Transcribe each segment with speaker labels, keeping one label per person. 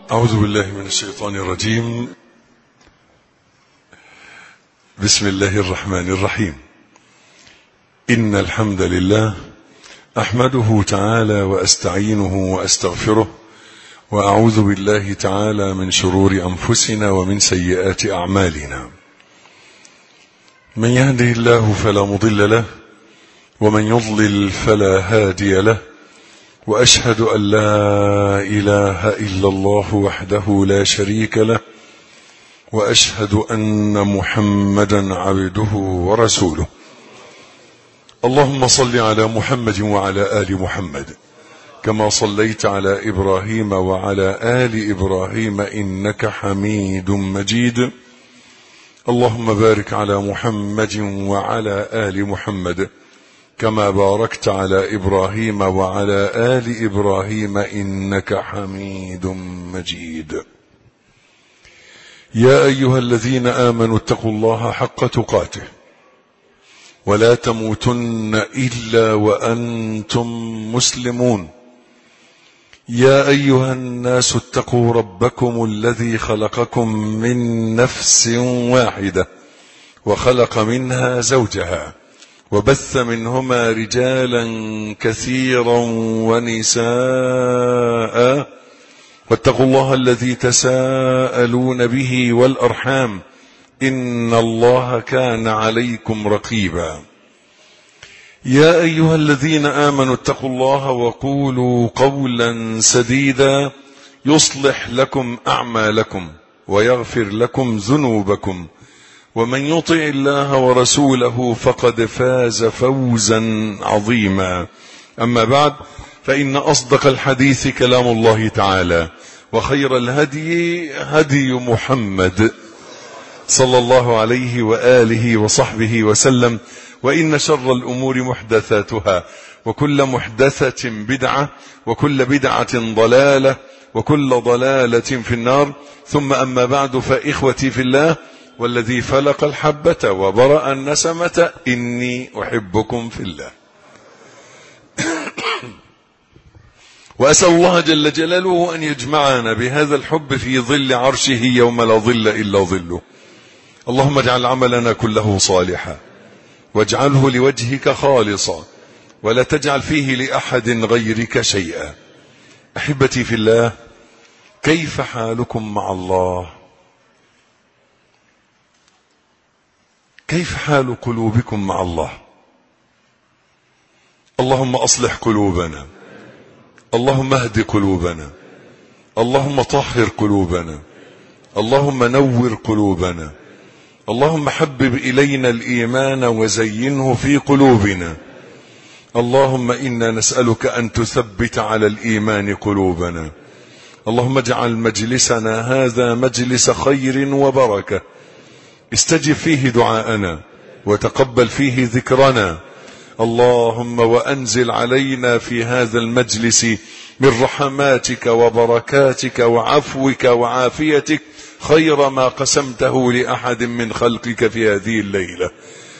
Speaker 1: أعوذ بالله من الشيطان الرجيم بسم الله الرحمن الرحيم إن الحمد لله أحمده تعالى وأستعينه وأستغفره وأعوذ بالله تعالى من شرور أنفسنا ومن سيئات أعمالنا من يهده الله فلا مضل له ومن يضلل فلا هادي له واشهد ان لا اله الا الله وحده لا شريك له واشهد ان محمدا عبده ورسوله اللهم صل على محمد وعلى ال محمد كما صليت على ابراهيم وعلى ال ابراهيم انك حميد مجيد اللهم بارك على محمد وعلى ال محمد كما باركت على ابراهيم وعلى ال ابراهيم انك حميد مجيد يا ايها الذين امنوا اتقوا الله حق تقاته ولا تموتن الا وانتم مسلمون يا ايها الناس اتقوا ربكم الذي خلقكم من نفس واحده وخلق منها زوجها وبث منهما رجالا كثيرا ونساء واتقوا الله الذي تساءلون به والارحام ان الله كان عليكم رقيبا يا ايها الذين امنوا اتقوا الله وقولوا قولا سديدا يصلح لكم اعمالكم ويغفر لكم ذنوبكم ومن يطع الله ورسوله فقد فاز فوزا عظيما اما بعد فان اصدق الحديث كلام الله تعالى وخير الهدي هدي محمد صلى الله عليه واله وصحبه وسلم وان شر الامور محدثاتها وكل محدثه بدعه وكل بدعه ضلاله وكل ضلاله في النار ثم اما بعد فاخوتي في الله والذي فلق الحبة وبرأ النسمة إني أحبكم في الله وأسأل الله جل جلاله أن يجمعنا بهذا الحب في ظل عرشه يوم لا ظل إلا ظله اللهم اجعل عملنا كله صالحا واجعله لوجهك خالصا ولا تجعل فيه لأحد غيرك شيئا أحبتي في الله كيف حالكم مع الله كيف حال قلوبكم مع الله اللهم اصلح قلوبنا اللهم اهد قلوبنا اللهم طهر قلوبنا اللهم نور قلوبنا اللهم حبب الينا الايمان وزينه في قلوبنا اللهم انا نسالك ان تثبت على الايمان قلوبنا اللهم اجعل مجلسنا هذا مجلس خير وبركه استجب فيه دعاءنا وتقبل فيه ذكرنا اللهم وانزل علينا في هذا المجلس من رحماتك وبركاتك وعفوك وعافيتك خير ما قسمته لاحد من خلقك في هذه الليله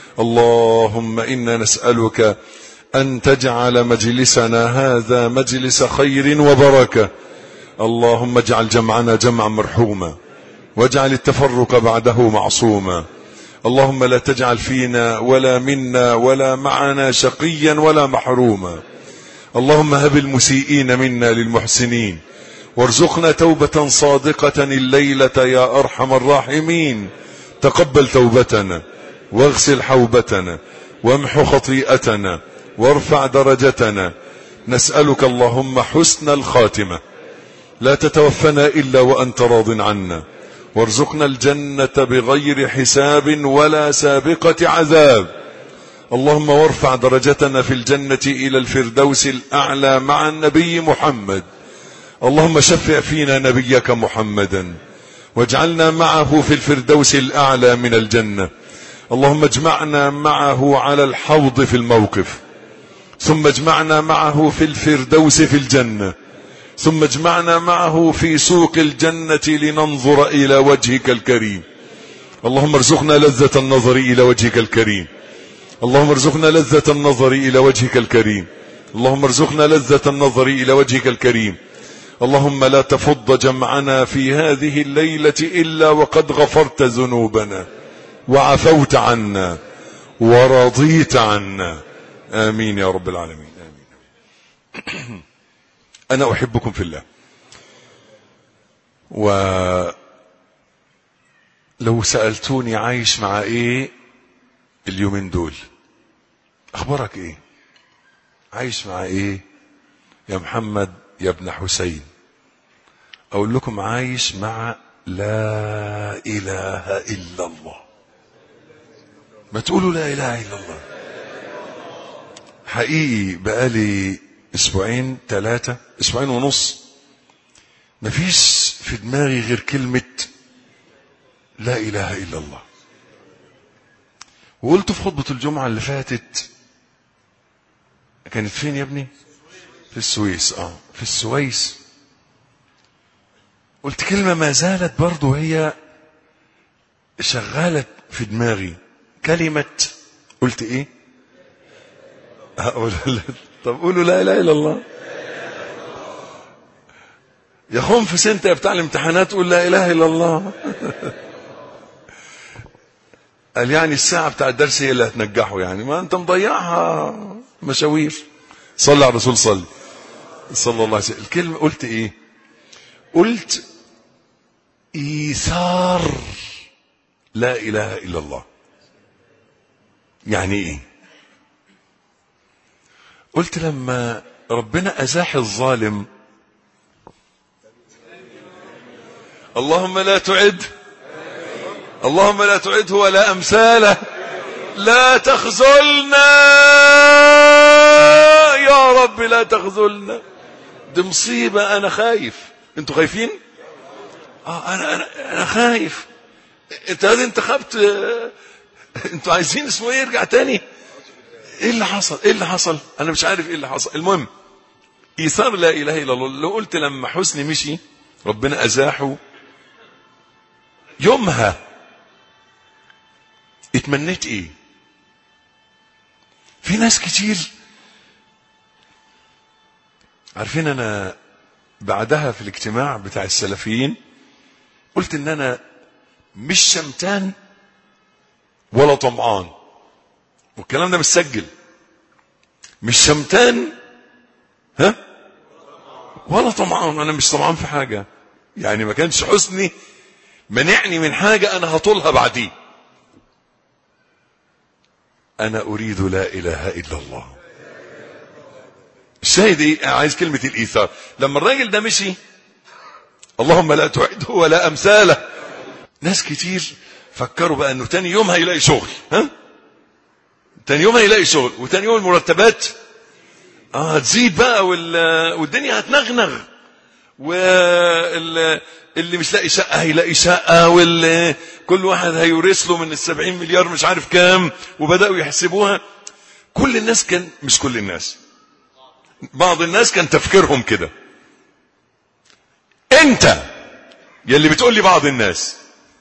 Speaker 1: اللهم انا نسالك ان تجعل مجلسنا هذا مجلس خير وبركه اللهم اجعل جمعنا جمعا مرحوما واجعل التفرق بعده معصوما اللهم لا تجعل فينا ولا منا ولا معنا شقيا ولا محروما اللهم هب المسيئين منا للمحسنين وارزقنا توبة صادقة الليلة يا أرحم الراحمين تقبل توبتنا واغسل حوبتنا وامح خطيئتنا وارفع درجتنا نسألك اللهم حسن الخاتمة لا تتوفنا إلا وأنت راض عنا وارزقنا الجنة بغير حساب ولا سابقة عذاب اللهم وارفع درجتنا في الجنة إلى الفردوس الأعلى مع النبي محمد اللهم شفع فينا نبيك محمدا واجعلنا معه في الفردوس الأعلى من الجنة اللهم اجمعنا معه على الحوض في الموقف ثم اجمعنا معه في الفردوس في الجنه ثم اجمعنا معه في سوق الجنة لننظر إلى وجهك الكريم اللهم ارزقنا لذة النظر إلى وجهك الكريم اللهم ارزقنا لذة النظر إلى وجهك الكريم اللهم ارزقنا لذة النظر إلى وجهك الكريم اللهم لا تفض جمعنا في هذه الليلة إلا وقد غفرت ذنوبنا وعفوت عنا ورضيت عنا آمين يا رب العالمين آمين أنا أحبكم في الله ولو سألتوني عايش مع إيه اليومين دول أخبارك إيه عايش مع إيه يا محمد يا ابن حسين أقول لكم عايش مع لا إله إلا الله ما تقولوا لا إله إلا الله حقيقي بقالي أسبوعين ثلاثة أسبوعين ونص مفيش في دماغي غير كلمة لا إله إلا الله وقلت في خطبة الجمعة اللي فاتت كانت فين يا ابني في السويس اه في السويس قلت كلمة ما زالت برضو هي شغالة في دماغي كلمة قلت ايه هقول طب قولوا لا اله الا الله يا خنفس انت يا بتاع الامتحانات قول لا اله الا الله قال يعني الساعة بتاع الدرس هي اللي هتنجحه يعني ما انت مضيعها مشاوير صلى على الرسول صلي صلى الله عليه وسلم الكلمة قلت ايه قلت ايثار لا اله الا الله يعني ايه قلت لما ربنا ازاح الظالم اللهم لا تعد اللهم لا تعده ولا امثاله لا تخذلنا يا رب لا تخذلنا دي مصيبة أنا خايف أنتوا خايفين؟ آه أنا أنا أنا خايف أنت هذا انتخبت أنتوا عايزين اسمه إيه يرجع تاني؟ إيه اللي حصل؟ إيه اللي حصل؟ أنا مش عارف إيه اللي حصل، المهم إيثار لا إله إلا الله لو قلت لما حسني مشي ربنا أزاحه يومها اتمنيت إيه؟ في ناس كتير عارفين انا بعدها في الاجتماع بتاع السلفيين قلت ان انا مش شمتان ولا طمعان والكلام ده متسجل مش شمتان ها ولا طمعان انا مش طمعان في حاجه يعني ما كانش حسني منعني من حاجه انا هطولها بعديه انا اريد لا اله الا الله الشاهد ايه عايز كلمة الايثار لما الراجل ده مشي اللهم لا تعده ولا امثاله ناس كتير فكروا بقى انه تاني يوم هيلاقي شغل ها تاني يوم هيلاقي شغل وتاني يوم المرتبات اه هتزيد بقى وال... والدنيا هتنغنغ واللي مش لاقي شقه هيلاقي شقه واللي كل واحد هيورث له من السبعين مليار مش عارف كام وبداوا يحسبوها كل الناس كان مش كل الناس بعض الناس كان تفكيرهم كده انت يلي بتقول لي بعض الناس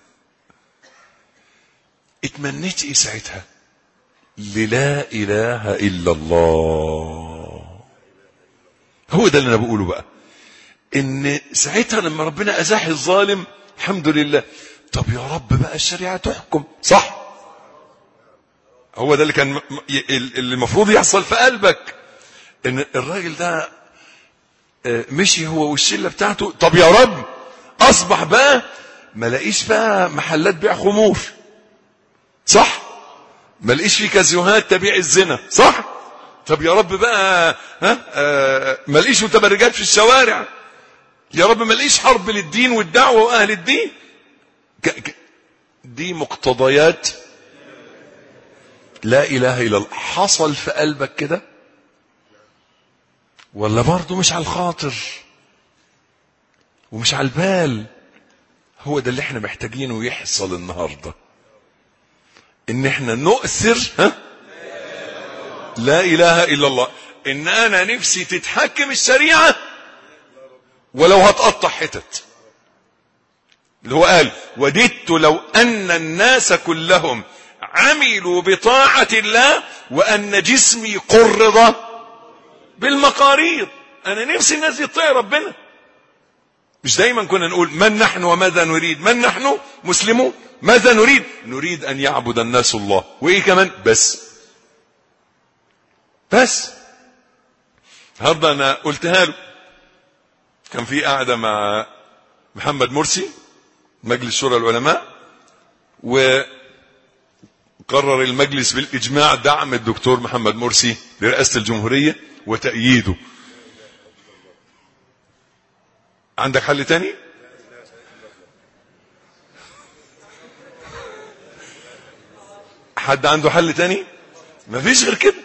Speaker 1: اتمنيت ايه ساعتها للا اله الا الله هو ده اللي انا بقوله بقى ان ساعتها لما ربنا ازاح الظالم الحمد لله طب يا رب بقى الشريعه تحكم صح هو ده اللي كان اللي المفروض يحصل في قلبك ان الراجل ده مشي هو والشله بتاعته طب يا رب اصبح بقى ما لاقيش بقى محلات بيع خمور صح ما لاقيش في كازيوهات تبيع الزنا صح طب يا رب بقى ها آه ما لاقيش متبرجات في الشوارع يا رب ما لاقيش حرب للدين والدعوه واهل الدين ك ك دي مقتضيات لا اله الا الله حصل في قلبك كده ولا برضه مش على الخاطر ومش على البال هو ده اللي احنا محتاجينه يحصل النهارده ان احنا نؤثر ها لا اله الا الله ان انا نفسي تتحكم الشريعه ولو هتقطع حتت اللي هو قال وددت لو ان الناس كلهم عملوا بطاعه الله وان جسمي قرض بالمقاريض انا نفسي الناس يطيع ربنا مش دايما كنا نقول من نحن وماذا نريد من نحن مسلمون ماذا نريد نريد ان يعبد الناس الله وايه كمان بس بس النهارده انا قلتها له كان في قاعده مع محمد مرسي مجلس شورى العلماء وقرر المجلس بالاجماع دعم الدكتور محمد مرسي لرئاسه الجمهوريه وتأييده عندك حل تاني حد عنده حل تاني مفيش غير كده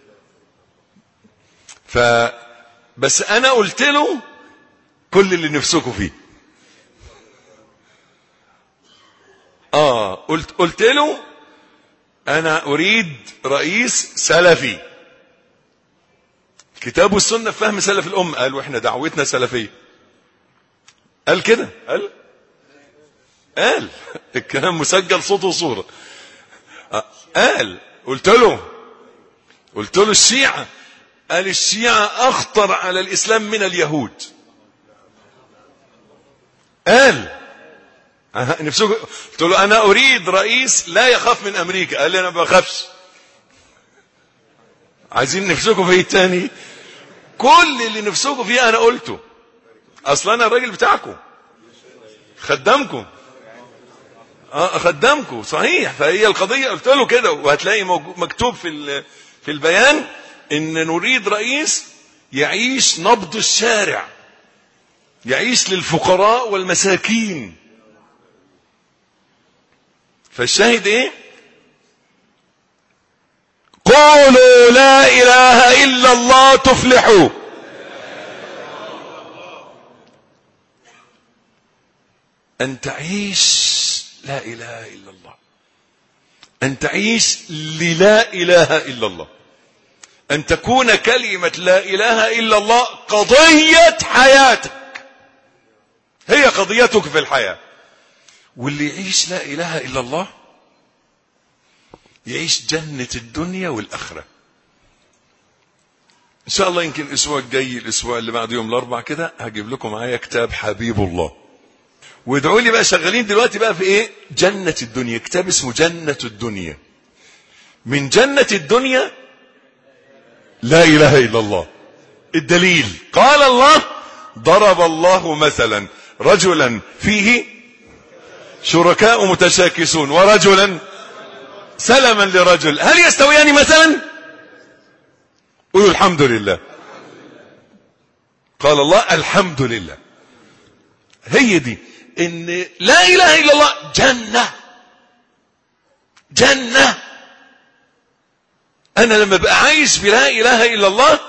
Speaker 1: ف بس انا قلت له كل اللي نفسكم فيه اه قلت قلت له انا اريد رئيس سلفي الكتاب والسنه في فهم سلف الامه قال واحنا دعوتنا سلفيه قال كده قال قال الكلام مسجل صوت وصوره قال قلت له قلت له الشيعة قال الشيعة أخطر على الإسلام من اليهود قال نفسه قلت له أنا أريد رئيس لا يخاف من أمريكا قال لي أنا ما بخافش عايزين نفسكم في ايه تاني كل اللي نفسكم فيه أنا قلته أصلا أنا الراجل بتاعكم خدامكم اه خدامكم صحيح فهي القضيه قلت له كده وهتلاقي مكتوب في في البيان ان نريد رئيس يعيش نبض الشارع يعيش للفقراء والمساكين فالشاهد ايه قولوا لا اله الا الله تفلحوا ان تعيش لا اله الا الله ان تعيش للا اله الا الله ان تكون كلمه لا اله الا الله قضيه حياتك هي قضيتك في الحياه واللي يعيش لا اله الا الله يعيش جنه الدنيا والاخره ان شاء الله يمكن الاسبوع الجاي الاسبوع اللي بعد يوم الاربع كده هجيب لكم معايا كتاب حبيب الله وادعوا لي بقى شغالين دلوقتي بقى في ايه جنة الدنيا كتاب اسمه جنة الدنيا من جنة الدنيا لا اله الا الله الدليل قال الله ضرب الله مثلا رجلا فيه شركاء متشاكسون ورجلا سلما لرجل هل يستويان مثلا قولوا الحمد لله قال الله الحمد لله هي دي ان لا اله الا الله جنة جنة انا لما بقى عايش بلا اله الا الله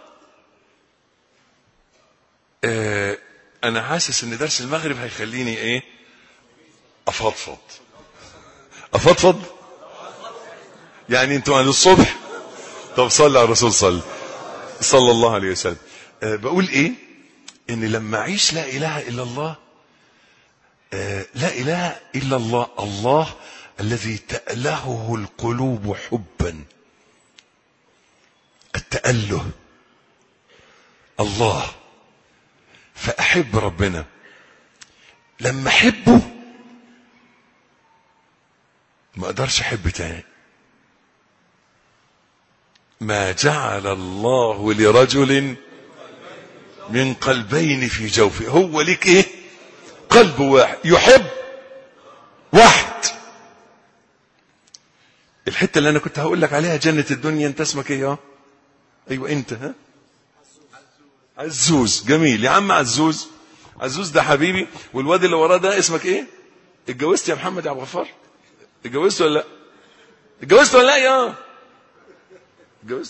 Speaker 1: آه انا حاسس ان درس المغرب هيخليني ايه افضفض افضفض يعني انتوا عند الصبح طب صلي على الرسول صلى صلى الله عليه وسلم أه بقول ايه ان لما اعيش لا اله الا الله أه لا اله الا الله الله الذي تألهه القلوب حبا التأله الله فأحب ربنا لما أحبه ما أقدرش أحب تاني ما جعل الله لرجل من قلبين في جوفه هو لك ايه قلب واحد يحب واحد الحته اللي انا كنت هقول لك عليها جنه الدنيا انت اسمك ايه اه ايوه انت ها عزوز جميل يا عم عزوز عزوز ده حبيبي والواد اللي وراه ده اسمك ايه اتجوزت يا محمد يا عبد الغفار اتجوزت ولا لا اتجوزت ولا لا يا اتجوزت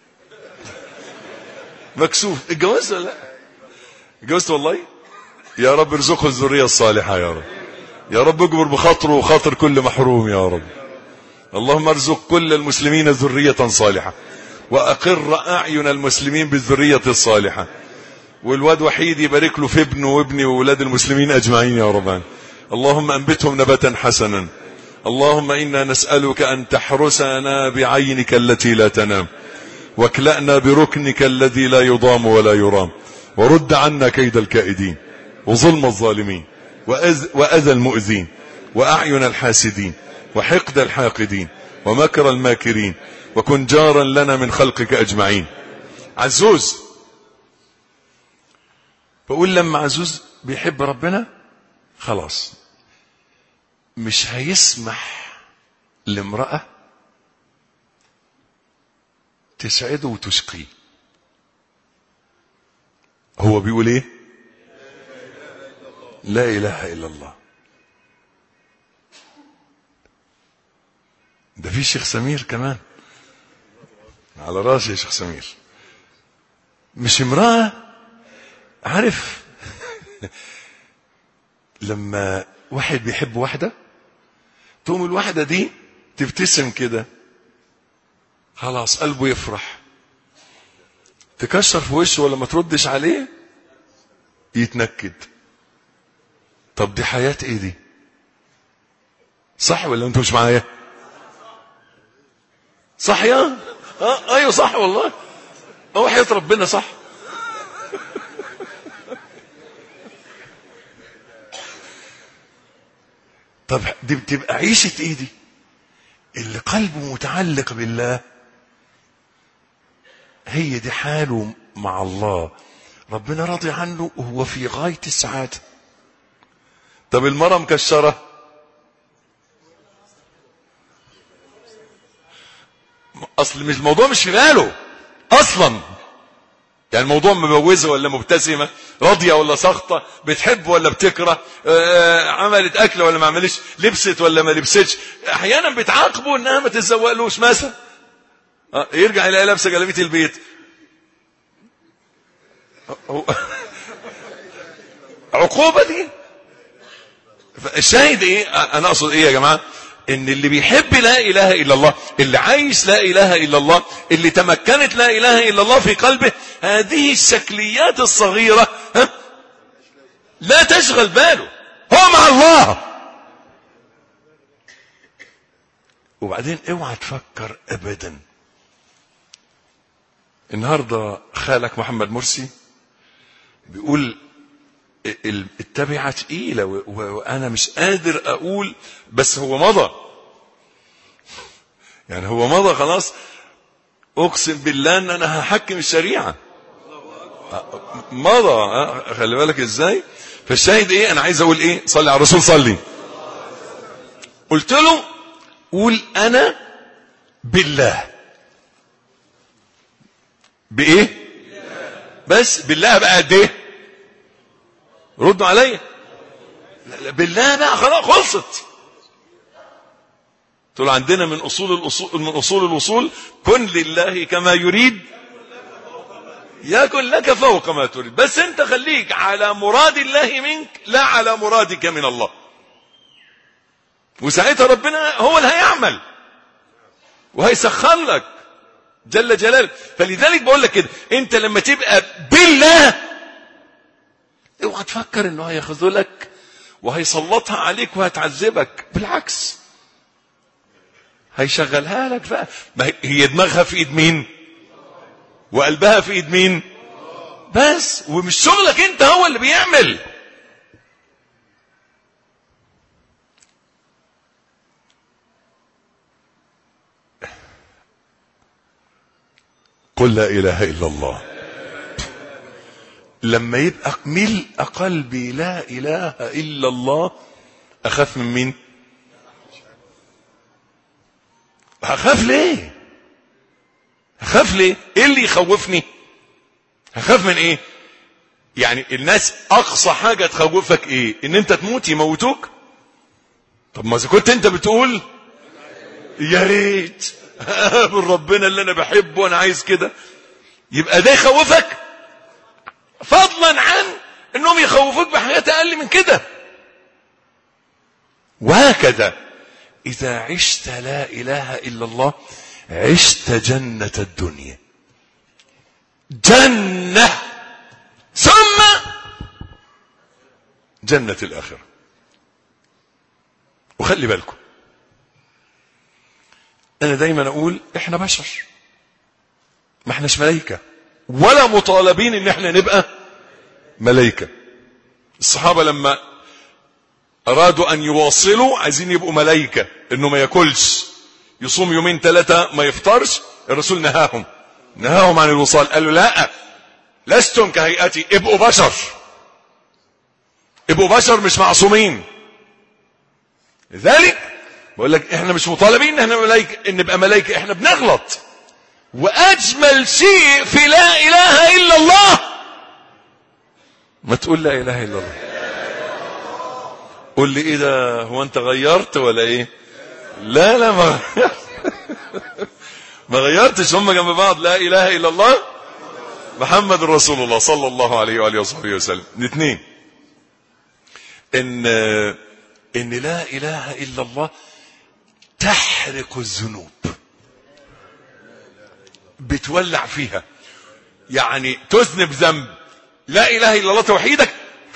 Speaker 1: مكسوف اتجوزت ولا لا اتجوزت والله يا رب ارزقه الذريه الصالحه يا رب يا رب اجبر بخاطره وخاطر كل محروم يا رب اللهم ارزق كل المسلمين ذريه صالحه واقر اعين المسلمين بالذريه الصالحه والواد وحيد يبارك له في ابنه وابني واولاد المسلمين اجمعين يا رب اللهم انبتهم نباتا حسنا اللهم انا نسالك ان تحرسنا بعينك التي لا تنام واكلانا بركنك الذي لا يضام ولا يرام ورد عنا كيد الكائدين وظلم الظالمين وأذ وأذى المؤذين وأعين الحاسدين وحقد الحاقدين ومكر الماكرين وكن جارا لنا من خلقك أجمعين عزوز بقول لما عزوز بيحب ربنا خلاص مش هيسمح لامرأة تسعده وتشقيه هو بيقول ايه لا اله الا الله ده في شيخ سمير كمان على راسي يا شيخ سمير مش امرأة عارف لما واحد بيحب واحدة تقوم الواحدة دي تبتسم كده خلاص قلبه يفرح تكشر في وشه ولا ما تردش عليه يتنكد طب دي حياة ايه دي صح ولا انتوا مش معايا صح يا آه ايوه صح والله هو حياة ربنا صح طب دي بتبقى عيشة ايه دي اللي قلبه متعلق بالله هي دي حاله مع الله ربنا راضي عنه وهو في غاية السعادة طب المرأة مكشرة اصل مش الموضوع مش في باله اصلا يعني الموضوع مبوزه ولا مبتسمه راضيه ولا ساخطه بتحب ولا بتكره آه عملت اكل ولا ما عملتش لبست ولا ما لبستش احيانا بتعاقبه انها ما تتزوقلوش مثلا آه يرجع يلاقي لابسه جلابيه البيت عقوبه دي الشاهد ايه انا اقصد ايه يا جماعه ان اللي بيحب لا اله الا الله اللي عايش لا اله الا الله اللي تمكنت لا اله الا الله في قلبه هذه الشكليات الصغيره ها لا تشغل باله هو مع الله وبعدين اوعى تفكر ابدا النهارده خالك محمد مرسي بيقول التبعة تقيلة وأنا مش قادر أقول بس هو مضى يعني هو مضى خلاص أقسم بالله أن أنا هحكم الشريعة مضى خلي بالك إزاي فالشاهد إيه أنا عايز أقول إيه صلي على الرسول صلي قلت له قول أنا بالله بإيه بس بالله بقى قد إيه ردوا عليا بالله بقى خلاص خلصت تقول عندنا من اصول الاصول من اصول الوصول كن لله كما يريد يكن لك فوق ما تريد بس انت خليك على مراد الله منك لا على مرادك من الله وساعتها ربنا هو اللي هيعمل وهيسخر لك جل جلاله فلذلك بقول لك كده انت لما تبقى بالله اوعى تفكر انه هيخذلك وهيسلطها عليك وهتعذبك بالعكس هيشغلها لك بقى ما هي دماغها في ايد مين وقلبها في ايد مين بس ومش شغلك انت هو اللي بيعمل قل لا اله الا الله لما يبقى ملء قلبي لا اله الا الله اخاف من مين هخاف ليه هخاف ليه ايه اللي يخوفني هخاف من ايه يعني الناس اقصى حاجة تخوفك ايه ان انت تموت يموتوك طب ما اذا كنت انت بتقول يا ريت اقابل ربنا اللي انا بحبه وانا عايز كده يبقى ده يخوفك فضلا عن انهم يخوفوك بحاجات اقل من كده وهكذا اذا عشت لا اله الا الله عشت جنة الدنيا جنة ثم جنة الآخرة وخلي بالكم أنا دايما أقول إحنا بشر ما إحناش ملايكة ولا مطالبين إن إحنا نبقى ملايكة الصحابة لما أرادوا أن يواصلوا عايزين يبقوا ملايكة إنه ما ياكلش يصوم يومين ثلاثة ما يفطرش الرسول نهاهم نهاهم عن الوصال قالوا لا لستم كهيئتي ابقوا بشر ابقوا بشر مش معصومين لذلك بقول لك احنا مش مطالبين ان احنا ملايكة ان نبقى ملايكة احنا بنغلط واجمل شيء في لا اله الا الله ما تقول لا اله الا الله قول لي ايه ده هو انت غيرت ولا ايه لا لا ما ما غيرتش هم جنب بعض لا اله الا الله محمد رسول الله صلى الله عليه واله وصحبه وسلم الاثنين ان ان لا اله الا الله تحرق الذنوب بتولع فيها يعني تذنب ذنب لا اله الا الله توحيدك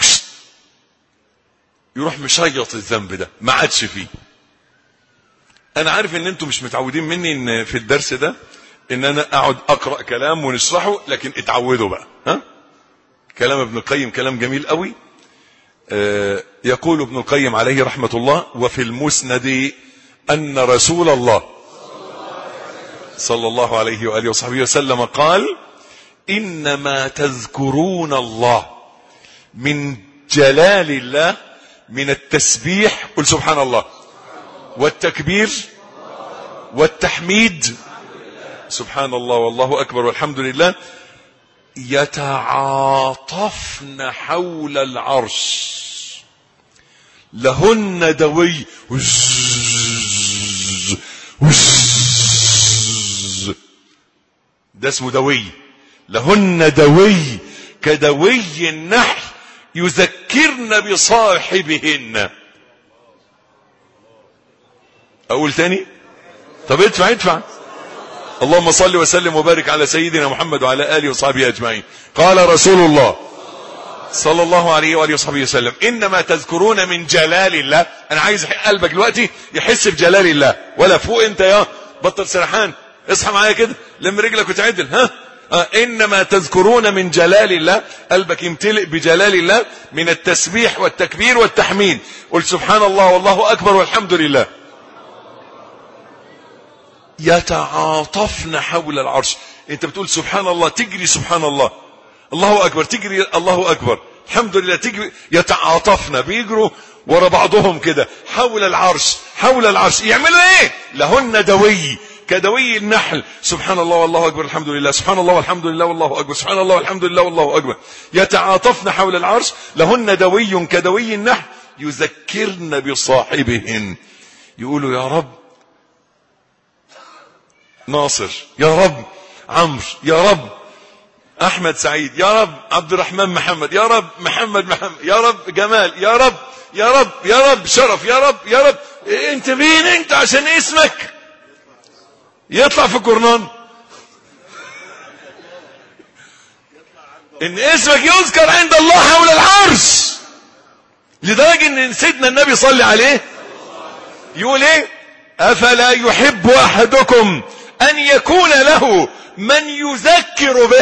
Speaker 1: يروح مشيط الذنب ده ما عادش فيه انا عارف ان انتم مش متعودين مني ان في الدرس ده ان انا اقعد اقرا كلام ونشرحه لكن اتعودوا بقى ها كلام ابن القيم كلام جميل قوي آه يقول ابن القيم عليه رحمه الله وفي المسند ان رسول الله صلى الله عليه واله وصحبه وسلم قال انما تذكرون الله من جلال الله من التسبيح قل سبحان الله والتكبير والتحميد سبحان الله والله اكبر والحمد لله يتعاطفن حول العرش لهن دوي ده اسمه دوي لهن دوي كدوي النحل يذكرن بصاحبهن اقول تاني طب ادفع ادفع اللهم صل وسلم وبارك على سيدنا محمد وعلى اله وصحبه اجمعين قال رسول الله صلى الله عليه واله وصحبه وسلم انما تذكرون من جلال الله انا عايز قلبك دلوقتي يحس بجلال الله ولا فوق انت يا بطل سرحان اصحى معايا كده لم رجلك وتعدل ها آه انما تذكرون من جلال الله قلبك يمتلئ بجلال الله من التسبيح والتكبير والتحميد قل سبحان الله والله اكبر والحمد لله يتعاطفن حول العرش انت بتقول سبحان الله تجري سبحان الله الله اكبر تجري الله اكبر الحمد لله تجري يتعاطفن بيجروا ورا بعضهم كده حول العرش حول العرش يعملوا ايه لهن دوي كدوي النحل سبحان الله والله اكبر الحمد لله سبحان الله والحمد لله والله اكبر سبحان الله والحمد لله والله اكبر يتعاطفن حول العرش لهن دوي كدوي النحل يذكرن بصاحبهن يقولوا يا رب ناصر يا رب عمرو يا رب احمد سعيد يا رب عبد الرحمن محمد يا رب محمد محمد يا رب جمال يا رب يا رب يا رب شرف يا رب يا رب إيه انت مين انت عشان اسمك يطلع في الجورنال ان اسمك يذكر عند الله حول العرش لدرجه ان سيدنا النبي صلى عليه يقول ايه افلا يحب احدكم ان يكون له من يذكر به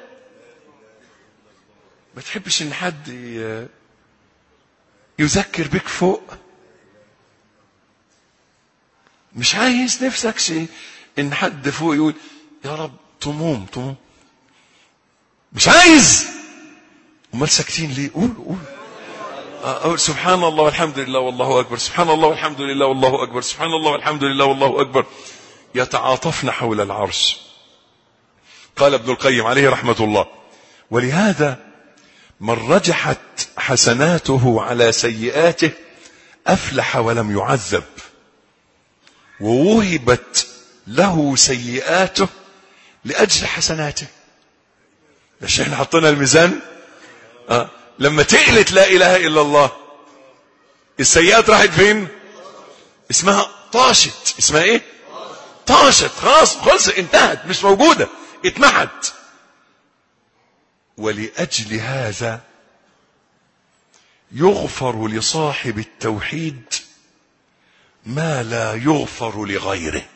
Speaker 1: ما تحبش ان حد يذكر بك فوق مش عايز نفسك شيء ان حد فوق يقول يا رب طموم طموم مش عايز امال ساكتين ليه قول قول أقول سبحان الله والحمد لله والله اكبر سبحان الله والحمد لله والله اكبر سبحان الله والحمد لله والله اكبر يتعاطفن حول العرش قال ابن القيم عليه رحمه الله ولهذا من رجحت حسناته على سيئاته افلح ولم يعذب ووهبت له سيئاته لاجل حسناته مش احنا حطينا الميزان آه. لما تقلت لا اله الا الله السيئات راحت فين اسمها طاشت اسمها ايه طاشت خلاص خلص انتهت مش موجودة اتمحت ولأجل هذا يغفر لصاحب التوحيد ما لا يغفر لغيره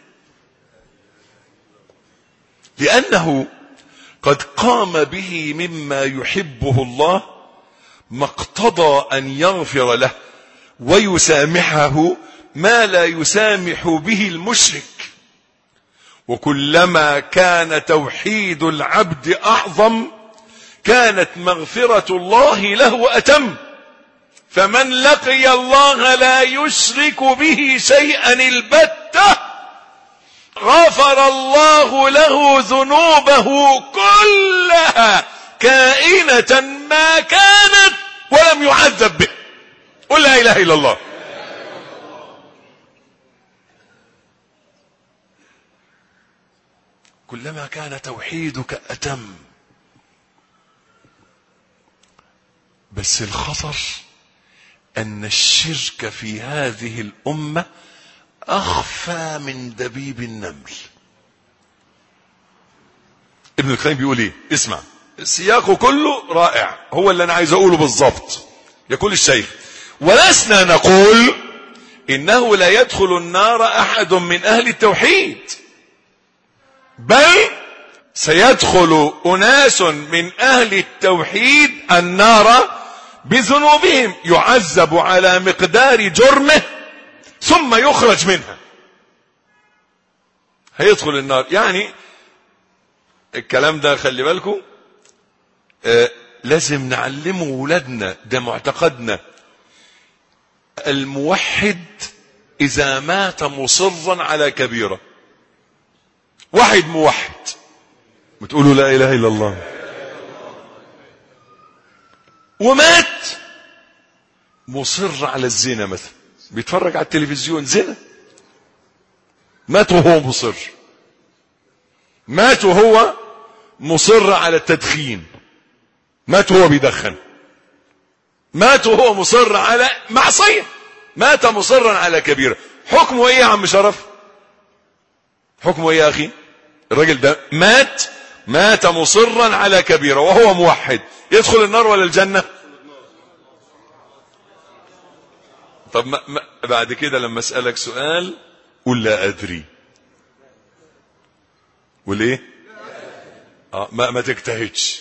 Speaker 1: لأنه قد قام به مما يحبه الله ما اقتضى أن يغفر له ويسامحه ما لا يسامح به المشرك وكلما كان توحيد العبد أعظم كانت مغفرة الله له أتم فمن لقي الله لا يشرك به شيئا البتة غفر الله له ذنوبه كلها كائنة ما كانت ولم يعذب به قل لا إله إلا الله كلما كان توحيدك أتم بس الخطر أن الشرك في هذه الأمة أخفى من دبيب النمل ابن القيم بيقول ايه اسمع السياق كله رائع هو اللي انا عايز اقوله بالظبط يقول الشيخ ولسنا نقول انه لا يدخل النار احد من اهل التوحيد بل سيدخل اناس من اهل التوحيد النار بذنوبهم يعذب على مقدار جرمه ثم يخرج منها هيدخل النار يعني الكلام ده خلي بالكم آه لازم نعلمه ولادنا ده معتقدنا الموحد اذا مات مصرا على كبيره واحد موحد بتقولوا لا اله الا الله ومات مصر على الزنا مثلا بيتفرج على التلفزيون زنا مات وهو مصر مات وهو مصر على التدخين مات وهو بيدخن مات وهو مصر على معصية مات مصرا على كبيرة حكمه ايه يا عم شرف حكمه ايه يا اخي الراجل ده مات مات مصرا على كبيرة وهو موحد يدخل النار ولا الجنة طب ما ما بعد كده لما اسألك سؤال قل لا ادري وليه آه ما, ما تجتهدش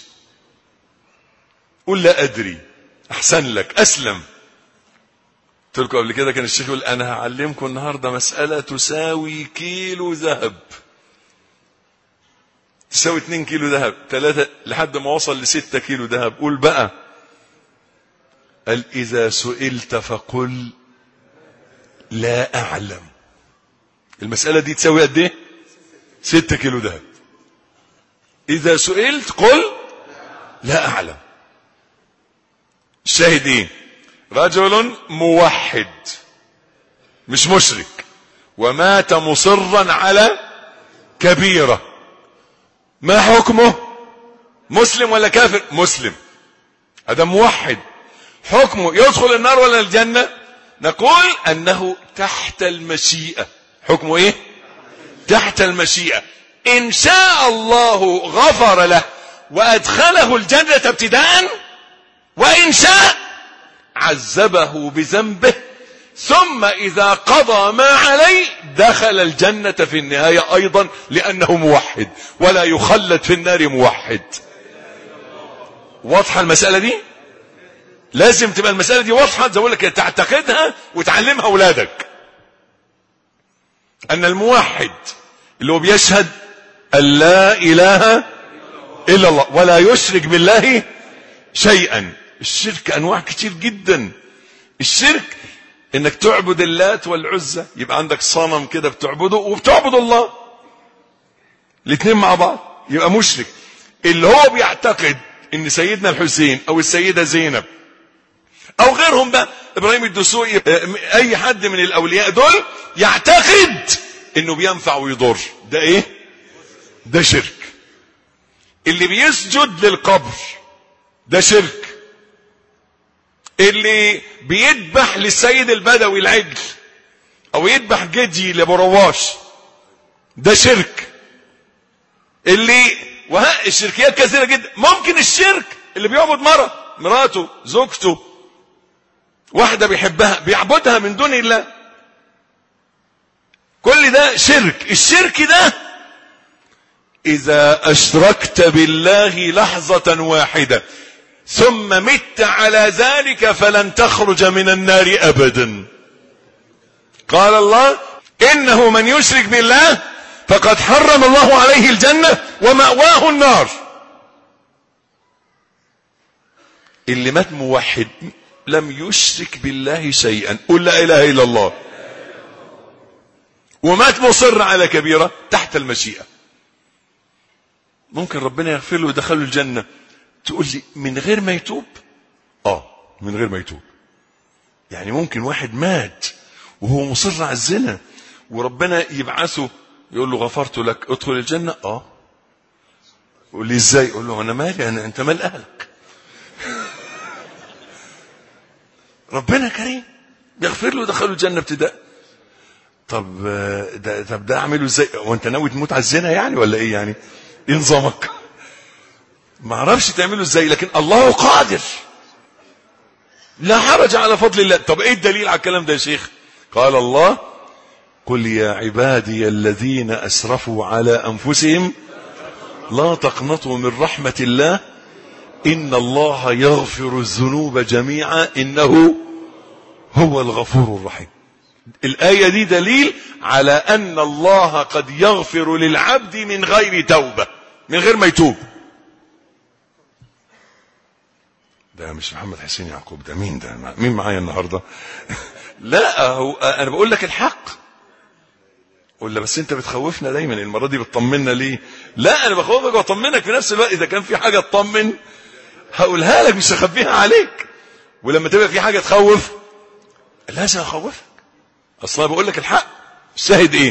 Speaker 1: قل لا ادري احسن لك اسلم قلت لكم قبل كده كان الشيخ يقول انا هعلمكم النهارده مساله تساوي كيلو ذهب تساوي 2 كيلو ذهب ثلاثة لحد ما وصل لستة كيلو ذهب قول بقى قال إذا سئلت فقل لا أعلم المسألة دي تساوي قد إيه؟ ستة كيلو ذهب إذا سئلت قل لا أعلم الشاهد إيه؟ رجل موحد مش مشرك ومات مصرا على كبيره ما حكمه مسلم ولا كافر مسلم هذا موحد حكمه يدخل النار ولا الجنة نقول انه تحت المشيئة حكمه ايه تحت المشيئة ان شاء الله غفر له وادخله الجنة ابتداء وان شاء عذبه بذنبه ثم إذا قضى ما عليه دخل الجنة في النهاية أيضا لأنه موحد ولا يخلد في النار موحد واضحة المسألة دي لازم تبقى المسألة دي واضحة زي لك تعتقدها وتعلمها أولادك أن الموحد اللي هو بيشهد أن لا إله إلا الله ولا يشرك بالله شيئا الشرك أنواع كتير جدا الشرك انك تعبد اللات والعزة يبقى عندك صنم كده بتعبده وبتعبد الله الاثنين مع بعض يبقى مشرك اللي هو بيعتقد ان سيدنا الحسين او السيدة زينب او غيرهم بقى ابراهيم الدسوقي اي حد من الاولياء دول يعتقد انه بينفع ويضر ده ايه ده شرك اللي بيسجد للقبر ده شرك اللي بيذبح للسيد البدوي العجل او يذبح جدي لابو رواش ده شرك اللي وها الشركيات كثيره جدا ممكن الشرك اللي بيعبد مره مراته زوجته واحده بيحبها بيعبدها من دون الله كل ده شرك الشرك ده اذا اشركت بالله لحظه واحده ثم مت على ذلك فلن تخرج من النار ابدا قال الله انه من يشرك بالله فقد حرم الله عليه الجنة ومأواه النار اللي مات موحد لم يشرك بالله شيئا قل لا اله الا الله ومات مصر على كبيرة تحت المشيئة ممكن ربنا يغفر له ويدخله الجنة تقول لي من غير ما يتوب اه من غير ما يتوب يعني ممكن واحد مات وهو مصر على الزنا وربنا يبعثه يقول له غفرت لك ادخل الجنة اه يقول لي ازاي يقول له انا مالي انا انت مال اهلك ربنا كريم يغفر له دخله الجنة ابتداء طب ده طب ده اعمله ازاي وانت ناوي تموت على الزنا يعني ولا ايه يعني ايه نظامك ما اعرفش تعمله ازاي لكن الله قادر لا حرج على فضل الله طب ايه الدليل على الكلام ده يا شيخ قال الله قل يا عبادي الذين اسرفوا على انفسهم لا تقنطوا من رحمة الله ان الله يغفر الذنوب جميعا انه هو الغفور الرحيم الآية دي دليل على أن الله قد يغفر للعبد من غير توبة من غير ما يتوب ده مش محمد حسين يعقوب ده مين ده مين معايا النهاردة لا هو أنا بقول لك الحق ولا بس انت بتخوفنا دايما المرة دي بتطمنا ليه لا انا بخوفك واطمنك في نفس الوقت اذا كان في حاجة تطمن هقولها لك مش هخبيها عليك ولما تبقى في حاجة تخوف لازم اخوفك اصلا بقول لك الحق الشاهد ايه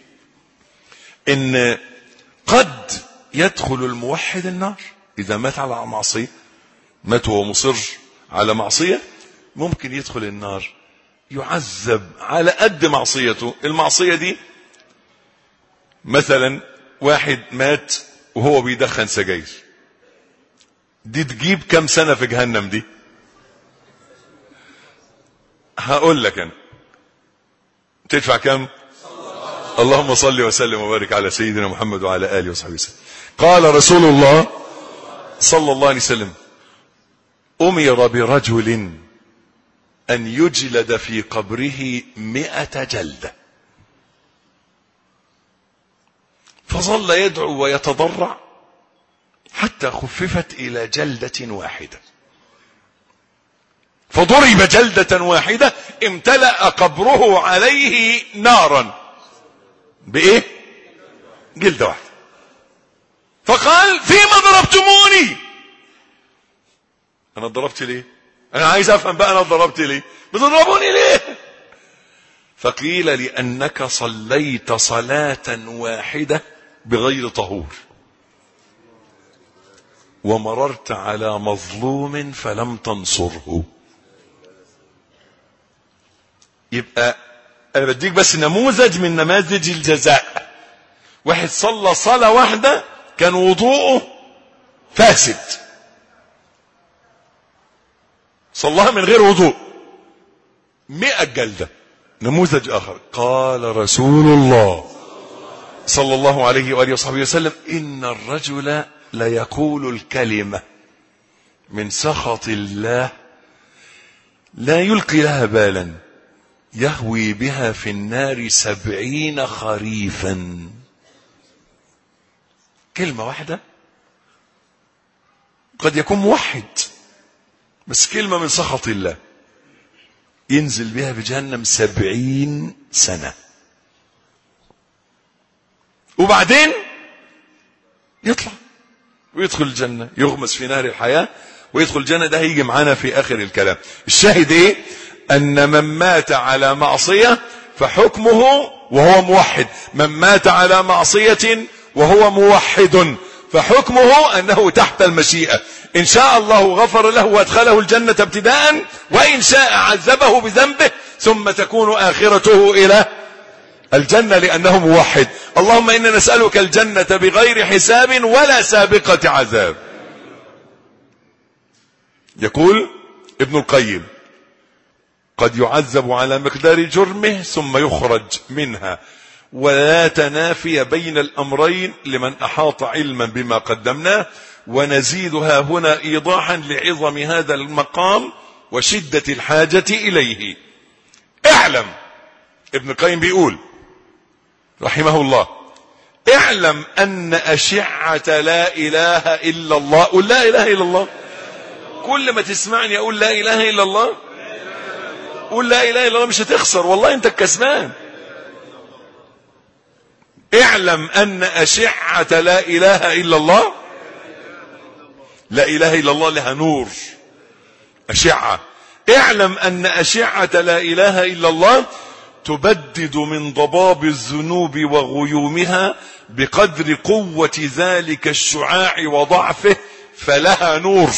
Speaker 1: ان قد يدخل الموحد النار اذا مات على معصيه مات وهو مصر على معصيه ممكن يدخل النار يعذب على قد معصيته المعصيه دي مثلا واحد مات وهو بيدخن سجاير دي تجيب كم سنه في جهنم دي هقول لك انا تدفع كم اللهم صل وسلم وبارك على سيدنا محمد وعلى اله وصحبه وسلم قال رسول الله صلى الله عليه وسلم امر برجل ان يجلد في قبره مئة جلدة فظل يدعو ويتضرع حتى خففت الى جلدة واحدة فضرب جلدة واحدة امتلأ قبره عليه نارا بإيه جلدة واحدة فقال فيما ضربتموني أنا ضربت ليه أنا عايز أفهم بقى أنا ضربت ليه بتضربوني ليه فقيل لأنك صليت صلاة واحدة بغير طهور ومررت على مظلوم فلم تنصره يبقى انا بديك بس نموذج من نماذج الجزاء واحد صلى صلاة واحدة كان وضوءه فاسد صلاها من غير وضوء مئة جلدة نموذج آخر قال رسول الله صلى الله عليه وآله وصحبه وسلم إن الرجل ليقول الكلمة من سخط الله لا يلقي لها بالا يهوي بها في النار سبعين خريفا كلمة واحدة قد يكون موحد بس كلمة من سخط الله ينزل بها في جهنم سبعين سنة وبعدين يطلع ويدخل الجنة يغمس في نار الحياة ويدخل الجنة ده هيجي معانا في آخر الكلام الشاهد ايه أن من مات على معصية فحكمه وهو موحد من مات على معصية وهو موحد فحكمه أنه تحت المشيئة إن شاء الله غفر له وادخله الجنة ابتداء وإن شاء عذبه بذنبه ثم تكون آخرته إلى الجنة لأنه موحد اللهم إنا نسألك الجنة بغير حساب ولا سابقة عذاب يقول ابن القيم قد يعذب على مقدار جرمه ثم يخرج منها ولا تنافي بين الأمرين لمن أحاط علما بما قدمناه ونزيدها هنا إيضاحا لعظم هذا المقام وشدة الحاجة إليه اعلم ابن القيم بيقول رحمه الله اعلم أن أشعة لا إله إلا الله قل لا إله إلا الله كل ما تسمعني أقول لا إله إلا الله قول لا إله إلا الله مش هتخسر والله أنت الكسبان اعلم أن أشعة لا إله إلا الله لا إله إلا الله لها نور أشعة اعلم أن أشعة لا إله إلا الله تبدد من ضباب الذنوب وغيومها بقدر قوة ذلك الشعاع وضعفه فلها نور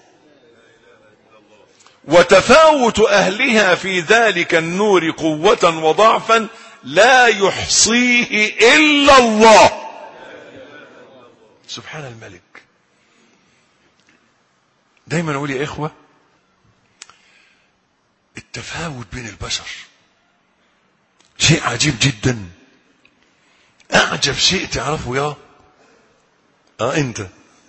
Speaker 1: وتفاوت أهلها في ذلك النور قوة وضعفا لا يحصيه إلا الله سبحان الملك دايما أقول يا إخوة التفاوت بين البشر شيء عجيب جدا أعجب شيء تعرفه يا آه أنت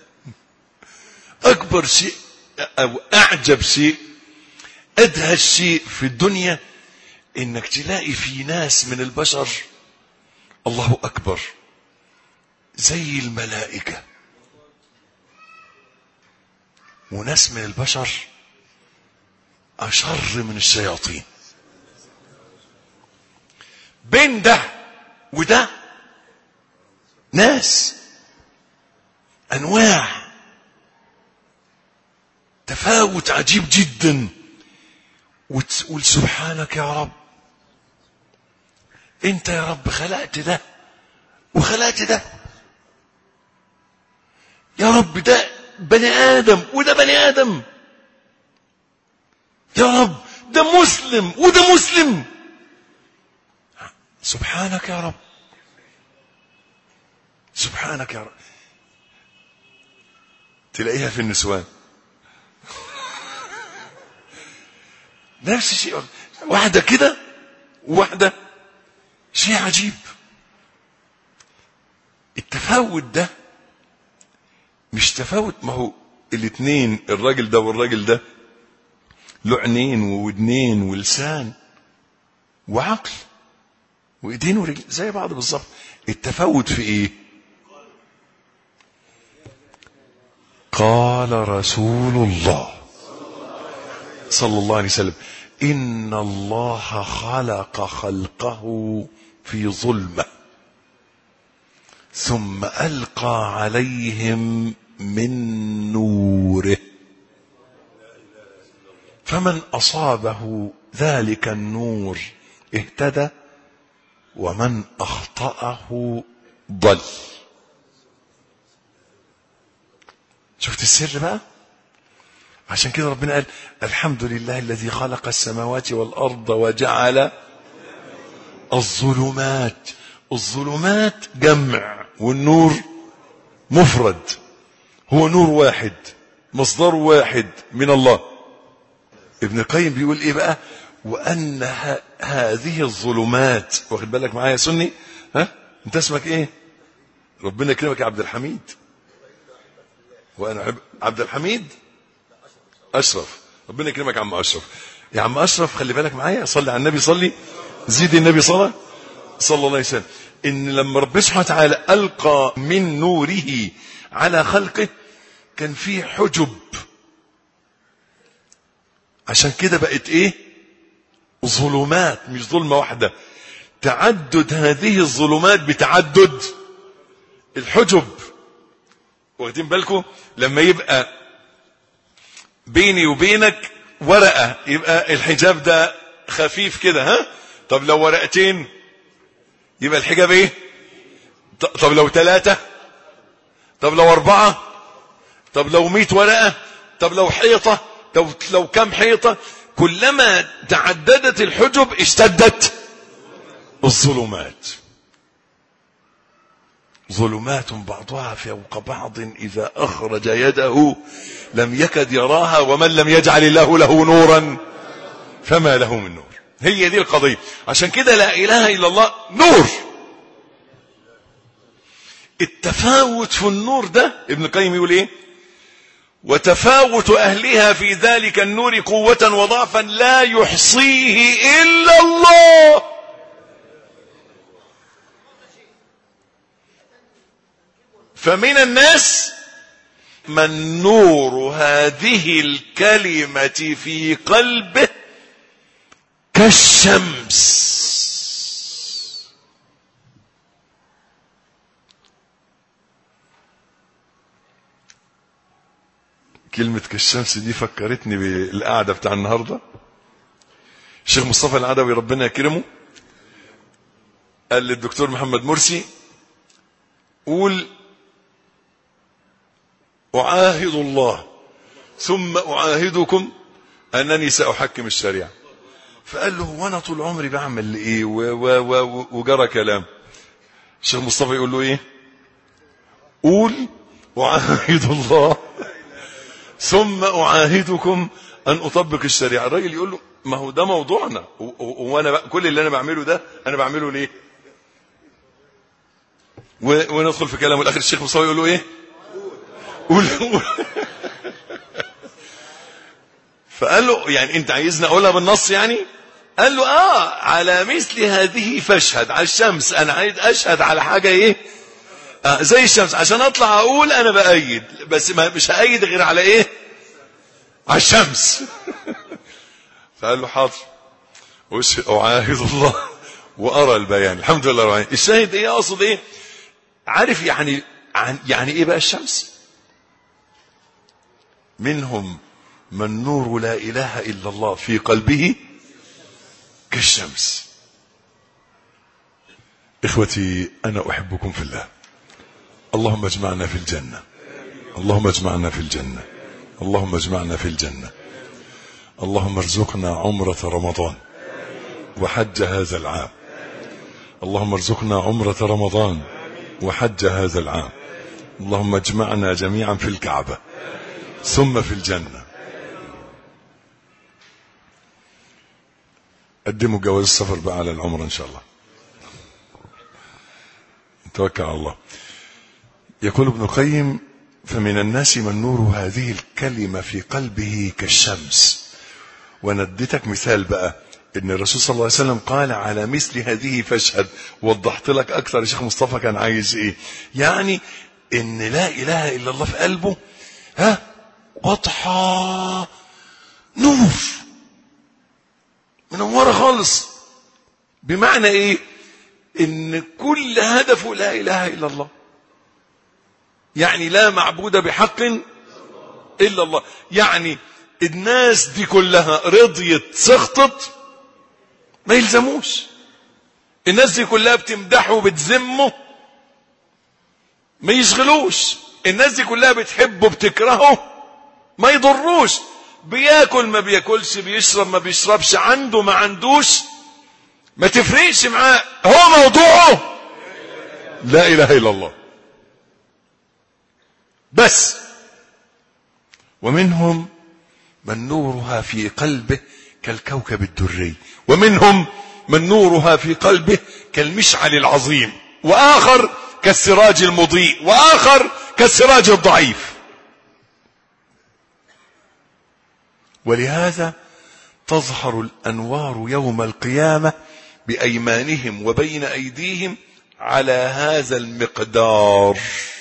Speaker 1: أكبر شيء أو أعجب شيء أدهش شيء في الدنيا إنك تلاقي في ناس من البشر الله أكبر زي الملائكة وناس من البشر أشر من الشياطين بين ده وده ناس أنواع تفاوت عجيب جدا وتقول سبحانك يا رب انت يا رب خلقت ده وخلقت ده يا رب ده بني ادم وده بني ادم يا رب ده مسلم وده مسلم سبحانك يا رب سبحانك يا رب تلاقيها في النسوان نفس الشيء واحدة كده وواحدة شيء عجيب التفاوت ده مش تفاوت ما هو الاثنين الراجل ده والراجل ده له عينين وودنين ولسان وعقل وايدين ورجل زي بعض بالظبط التفاوت في ايه قال رسول الله صلى الله عليه وسلم ان الله خلق خلقه في ظلمه ثم القى عليهم من نوره فمن اصابه ذلك النور اهتدى ومن اخطاه ضل شفت السر بقى عشان كده ربنا قال الحمد لله الذي خلق السماوات والارض وجعل الظلمات الظلمات جمع والنور مفرد هو نور واحد مصدر واحد من الله ابن القيم بيقول ايه بقى وان ه- هذه الظلمات واخد بالك معايا يا سني ها انت اسمك ايه ربنا يكرمك يا عبد الحميد وانا عب- عبد الحميد اشرف ربنا يكرمك يا عم اشرف يا عم اشرف خلي بالك معايا صلي على النبي صلي زيد النبي صلاه صلى الله عليه وسلم ان لما ربنا سبحانه وتعالى القى من نوره على خلقه كان فيه حجب عشان كده بقت ايه ظلمات مش ظلمه واحده تعدد هذه الظلمات بتعدد الحجب واخدين بالكم لما يبقى بيني وبينك ورقه يبقى الحجاب ده خفيف كده ها طب لو ورقتين يبقى الحجاب ايه ط- طب لو ثلاثة طب لو أربعة طب لو مئة ورقة طب لو حيطة طب لو كم حيطة كلما تعددت الحجب اشتدت الظلمات ظلمات بعضها فوق بعض إذا أخرج يده لم يكد يراها ومن لم يجعل الله له نورا فما له من نور هي دي القضية عشان كده لا إله إلا الله نور التفاوت في النور ده ابن القيم يقول ايه وتفاوت اهلها في ذلك النور قوة وضعفا لا يحصيه الا الله فمن الناس من نور هذه الكلمة في قلبه كالشمس كلمة كالشمس دي فكرتني بالقعدة بتاع النهاردة الشيخ مصطفى العدوي ربنا يكرمه قال للدكتور محمد مرسي قول أعاهد الله ثم أعاهدكم أنني سأحكم الشريعة فقال له وانا طول عمري بعمل ايه و و و وجرى كلام الشيخ مصطفى يقول له ايه قول أعاهد الله ثم أعاهدكم أن أطبق الشريعة الراجل يقول له ما هو ده موضوعنا وأنا كل اللي أنا بعمله ده أنا بعمله ليه وندخل في كلامه الآخر الشيخ مصطفى يقول له إيه قول قول فقال له يعني أنت عايزني أقولها بالنص يعني قال له آه على مثل هذه فاشهد على الشمس أنا عايز أشهد على حاجة إيه آه زي الشمس عشان اطلع اقول انا بايد بس ما مش هايد غير على ايه على الشمس فقال له حاضر وش اعاهد الله وارى البيان الحمد لله رب العالمين الشاهد ايه اقصد ايه عارف يعني عن يعني ايه بقى الشمس منهم من نور لا اله الا الله في قلبه كالشمس اخوتي انا احبكم في الله اللهم اجمعنا في الجنة اللهم اجمعنا في الجنة اللهم اجمعنا في الجنة اللهم ارزقنا عمرة رمضان وحج هذا العام اللهم ارزقنا عمرة رمضان وحج هذا العام اللهم اجمعنا جميعا في الكعبة ثم في الجنة قدموا جواز السفر بقى على العمرة ان شاء الله توكل على الله يقول ابن القيم فمن الناس من نور هذه الكلمة في قلبه كالشمس ونديتك مثال بقى ان الرسول صلى الله عليه وسلم قال على مثل هذه فاشهد وضحت لك اكثر يا شيخ مصطفى كان عايز ايه يعني ان لا اله الا الله في قلبه ها واضحة نور منورة خالص بمعنى ايه ان كل هدفه لا اله الا الله يعني لا معبود بحق الا الله يعني الناس دي كلها رضيت سخطت ما يلزموش الناس دي كلها بتمدحه وبتذمه ما يشغلوش الناس دي كلها بتحبه بتكرهه ما يضروش بياكل ما بياكلش بيشرب ما بيشربش عنده ما عندوش ما تفرقش معاه هو موضوعه لا اله الا الله بس ومنهم من نورها في قلبه كالكوكب الدري ومنهم من نورها في قلبه كالمشعل العظيم واخر كالسراج المضيء واخر كالسراج الضعيف ولهذا تظهر الانوار يوم القيامه بايمانهم وبين ايديهم على هذا المقدار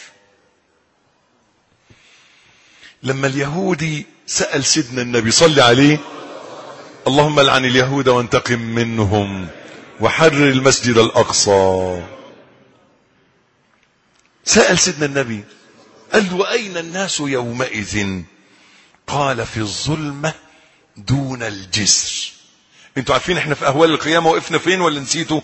Speaker 1: لما اليهودي سأل سيدنا النبي صلى عليه اللهم لعن اليهود وانتقم منهم وحرر المسجد الأقصى سأل سيدنا النبي قال له أين الناس يومئذ قال في الظلمة دون الجسر انتوا عارفين احنا في أهوال القيامة وقفنا فين ولا نسيتوا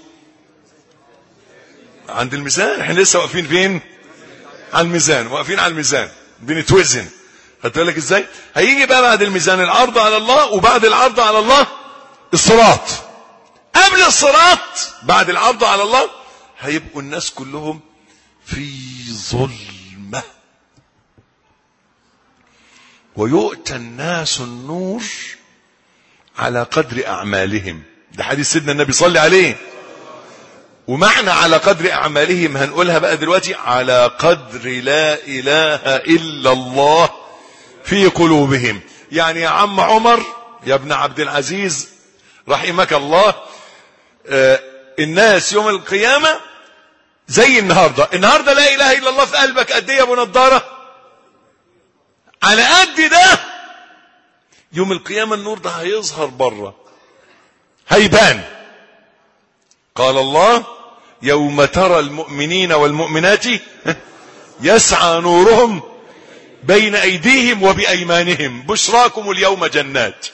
Speaker 1: عند الميزان احنا لسه واقفين فين على الميزان واقفين على الميزان بنتوزن خدت بالك ازاي هيجي بقى بعد الميزان العرض على الله وبعد العرض على الله الصراط قبل الصراط بعد العرض على الله هيبقوا الناس كلهم في ظلمة ويؤتى الناس النور على قدر أعمالهم ده حديث سيدنا النبي صلى عليه ومعنى على قدر أعمالهم هنقولها بقى دلوقتي على قدر لا إله إلا الله في قلوبهم يعني يا عم عمر يا ابن عبد العزيز رحمك الله آه الناس يوم القيامة زي النهاردة النهاردة لا إله إلا الله في قلبك قد ايه يا ابو نضارة على قد ده يوم القيامة النور ده هيظهر بره هيبان قال الله يوم ترى المؤمنين والمؤمنات يسعى نورهم بين أيديهم وبأيمانهم بشراكم اليوم جنات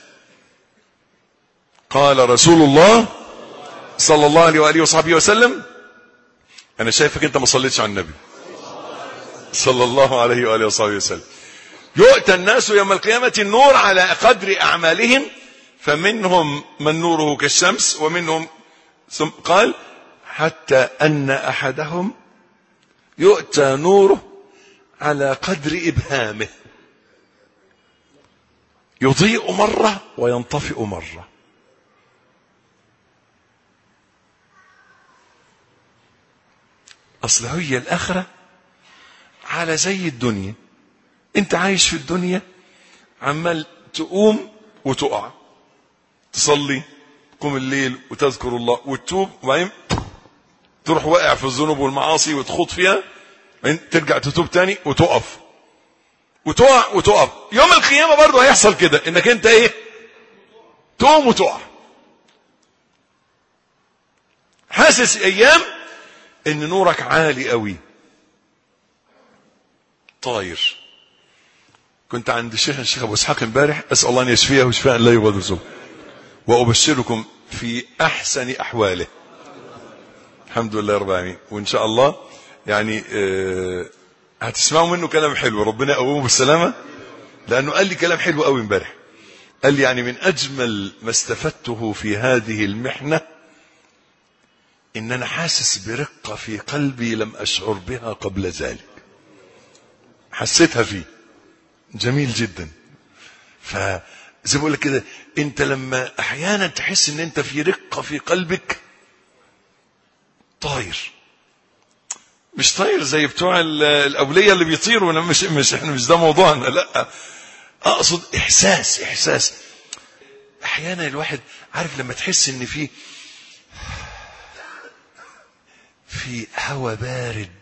Speaker 1: قال رسول الله صلى الله عليه وآله وصحبه وسلم أنا شايفك أنت ما صليتش على النبي صلى الله عليه وآله وصحبه وسلم يؤتى الناس يوم القيامة النور على قدر أعمالهم فمنهم من نوره كالشمس ومنهم ثم قال حتى أن أحدهم يؤتى نوره على قدر إبهامه يضيء مرة وينطفئ مرة أصل هي الآخرة على زي الدنيا انت عايش في الدنيا عمال تقوم وتقع تصلي تقوم الليل وتذكر الله وتتوب وبعدين تروح واقع في الذنوب والمعاصي وتخوض فيها بعدين ترجع تتوب تاني وتقف وتقع وتقف يوم القيامة برضه هيحصل كده انك انت ايه تقوم وتقع حاسس ايام ان نورك عالي قوي طاير كنت عند الشيخ الشيخ ابو اسحاق امبارح اسال الله ان يشفيه وشفاء لا يغادر سوء وابشركم في احسن احواله الحمد لله رب العالمين وان شاء الله يعني آه هتسمعوا منه كلام حلو ربنا يقومه بالسلامه لانه قال لي كلام حلو قوي امبارح قال لي يعني من اجمل ما استفدته في هذه المحنه ان انا حاسس برقه في قلبي لم اشعر بها قبل ذلك حسيتها فيه جميل جدا فزي ما بقول لك كده انت لما احيانا تحس ان انت في رقه في قلبك طاير مش طاير زي بتوع الاوليه اللي بيطيروا انا مش مش احنا مش ده موضوعنا لا اقصد احساس احساس احيانا الواحد عارف لما تحس ان في في هوا بارد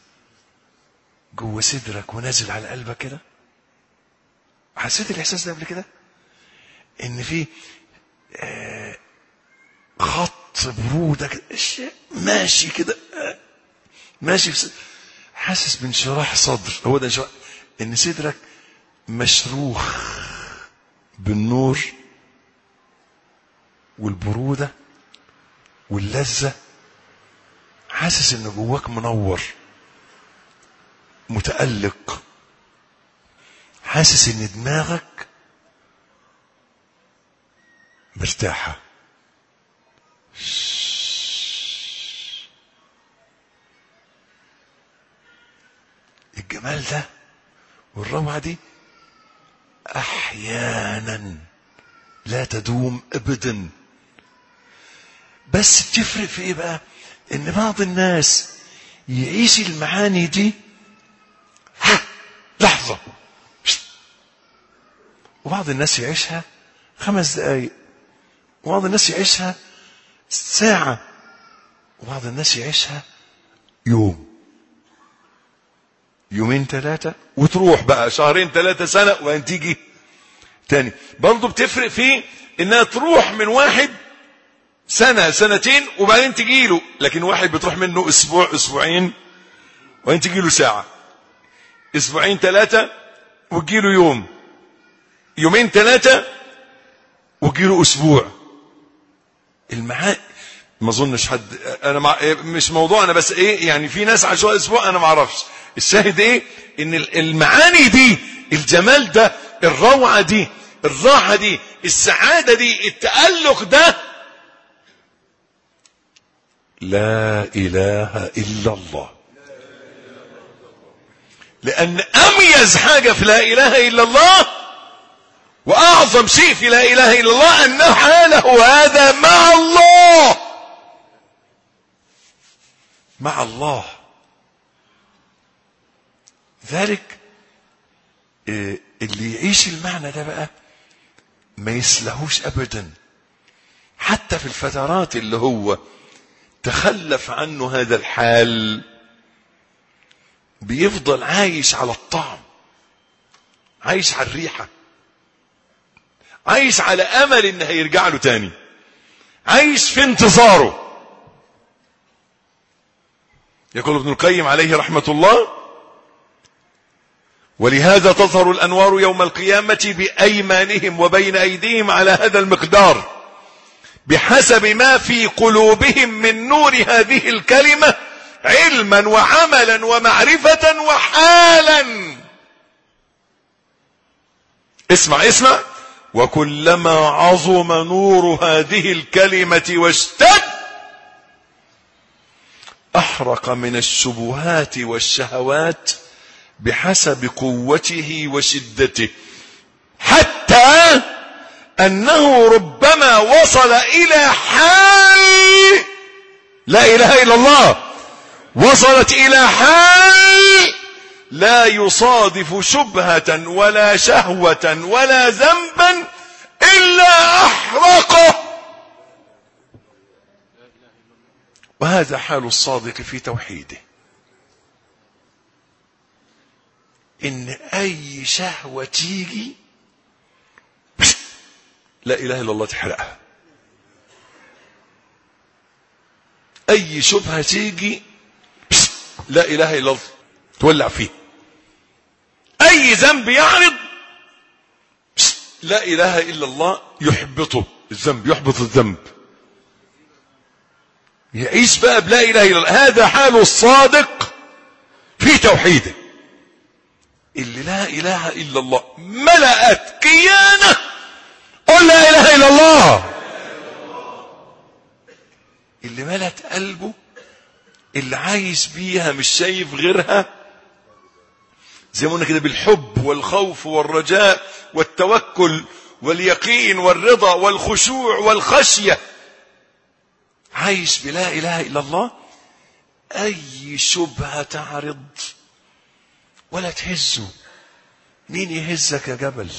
Speaker 1: جوه صدرك ونازل على قلبك كده حسيت الاحساس ده قبل كده ان في آه خط بروده كده ماشي كده آه ماشي في حاسس بانشراح صدر هو ده انشراح ان صدرك مشروخ بالنور والبروده واللذه حاسس ان جواك منور متألق حاسس ان دماغك مرتاحة الجمال ده والروعة دي احيانا لا تدوم ابدا بس بتفرق في ايه بقى ان بعض الناس يعيش المعاني دي لحظة وبعض الناس يعيشها خمس دقايق وبعض الناس يعيشها ساعة وبعض الناس يعيشها يوم يومين ثلاثة وتروح بقى شهرين ثلاثة سنة وبعدين تيجي تاني برضه بتفرق في انها تروح من واحد سنة سنتين وبعدين تجيله لكن واحد بتروح منه اسبوع اسبوعين وبعدين تجيله ساعة اسبوعين ثلاثة وتجيله يوم يومين ثلاثة وتجيله اسبوع المعاني ما اظنش حد انا مع... مش موضوع انا بس ايه يعني في ناس عاشوها اسبوع انا ما اعرفش الشاهد ايه ان المعاني دي الجمال ده الروعة دي الراحة دي السعادة دي التألق ده لا إله إلا الله لأن أميز حاجة في لا إله إلا الله وأعظم شيء في لا إله إلا الله أن حاله هذا مع الله مع الله ذلك إيه، اللي يعيش المعنى ده بقى ما يسلهوش ابدا حتى في الفترات اللي هو تخلف عنه هذا الحال بيفضل عايش على الطعم عايش على الريحه عايش على امل ان هيرجع له تاني عايش في انتظاره يقول ابن القيم عليه رحمه الله ولهذا تظهر الانوار يوم القيامه بايمانهم وبين ايديهم على هذا المقدار بحسب ما في قلوبهم من نور هذه الكلمه علما وعملا ومعرفه وحالا اسمع اسمع وكلما عظم نور هذه الكلمه واشتد احرق من الشبهات والشهوات بحسب قوته وشدته حتى انه ربما وصل الى حال لا اله الا الله وصلت الى حال لا يصادف شبهه ولا شهوه ولا ذنبا الا احرقه وهذا حال الصادق في توحيده ان اي شهوه تيجي لا اله الا الله تحرقها اي شبهه تيجي لا اله الا الله تولع فيه اي ذنب يعرض لا اله الا الله يحبطه الذنب يحبط الذنب يعيش بقى بلا اله الا الله هذا حال الصادق في توحيده اللي لا اله الا الله ملأت كيانه قل لا اله الا الله اللي ملأت قلبه اللي عايش بيها مش شايف غيرها زي ما قلنا كده بالحب والخوف والرجاء والتوكل واليقين والرضا والخشوع والخشيه عايش بلا اله الا الله اي شبهه تعرض ولا تهزه مين يهزك يا جبل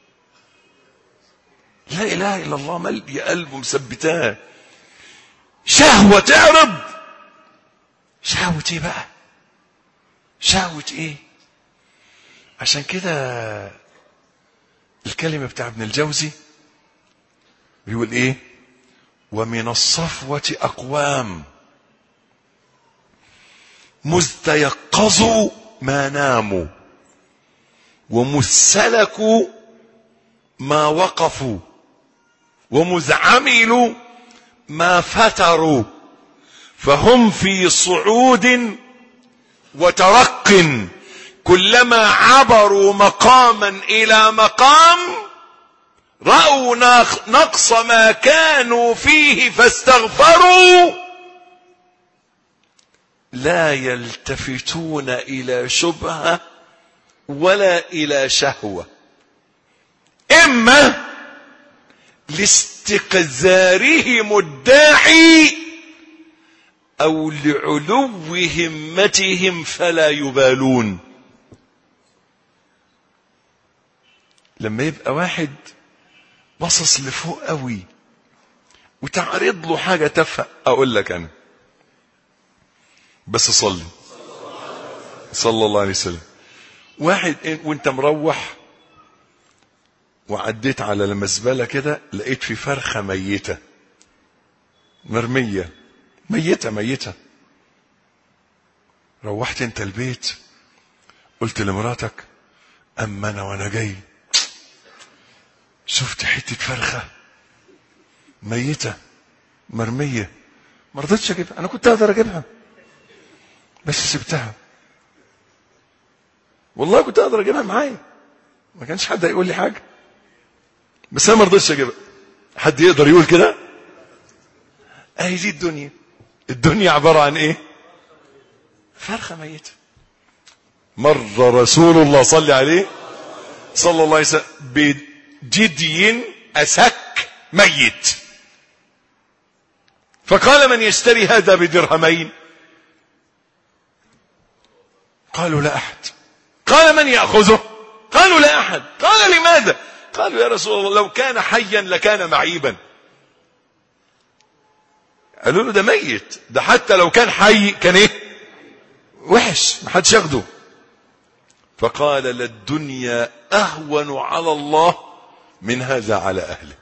Speaker 1: لا اله الا الله ملبي قلبه مثبتاه شهوه تعرض شهوه ايه بقى شهوه ايه عشان كده الكلمه بتاع ابن الجوزي بيقول ايه ومن الصفوه اقوام مذ تيقظوا ما ناموا ومذ سلكوا ما وقفوا ومذ عملوا ما فتروا فهم في صعود وترق كلما عبروا مقاما الى مقام راوا نقص ما كانوا فيه فاستغفروا لا يلتفتون الى شبهه ولا الى شهوه اما لاستقذارهم الداعي او لعلو همتهم فلا يبالون لما يبقى واحد باصص لفوق قوي وتعرض له حاجه تافهه اقول لك انا بس صلي صلى الله عليه وسلم واحد وانت مروح وعديت على المزبلة كده لقيت في فرخة ميتة مرمية ميتة ميتة روحت انت البيت قلت لمراتك اما انا وانا جاي شفت حتة فرخة ميتة مرمية ما رضيتش اجيبها انا كنت اقدر اجيبها بس سبتها والله كنت اقدر اجيبها معايا ما كانش حد هيقول لي حاجه بس انا ما رضيتش اجيبها حد يقدر يقول كده اهي دي الدنيا الدنيا عباره عن ايه فرخه ميته مر رسول الله صلى عليه صلى الله عليه وسلم بجدي اسك ميت فقال من يشتري هذا بدرهمين قالوا لا أحد قال من يأخذه قالوا لا أحد قال لماذا قالوا يا رسول الله لو كان حيا لكان معيبا قالوا له ده ميت ده حتى لو كان حي كان ايه وحش ما حدش ياخده فقال للدنيا اهون على الله من هذا على اهله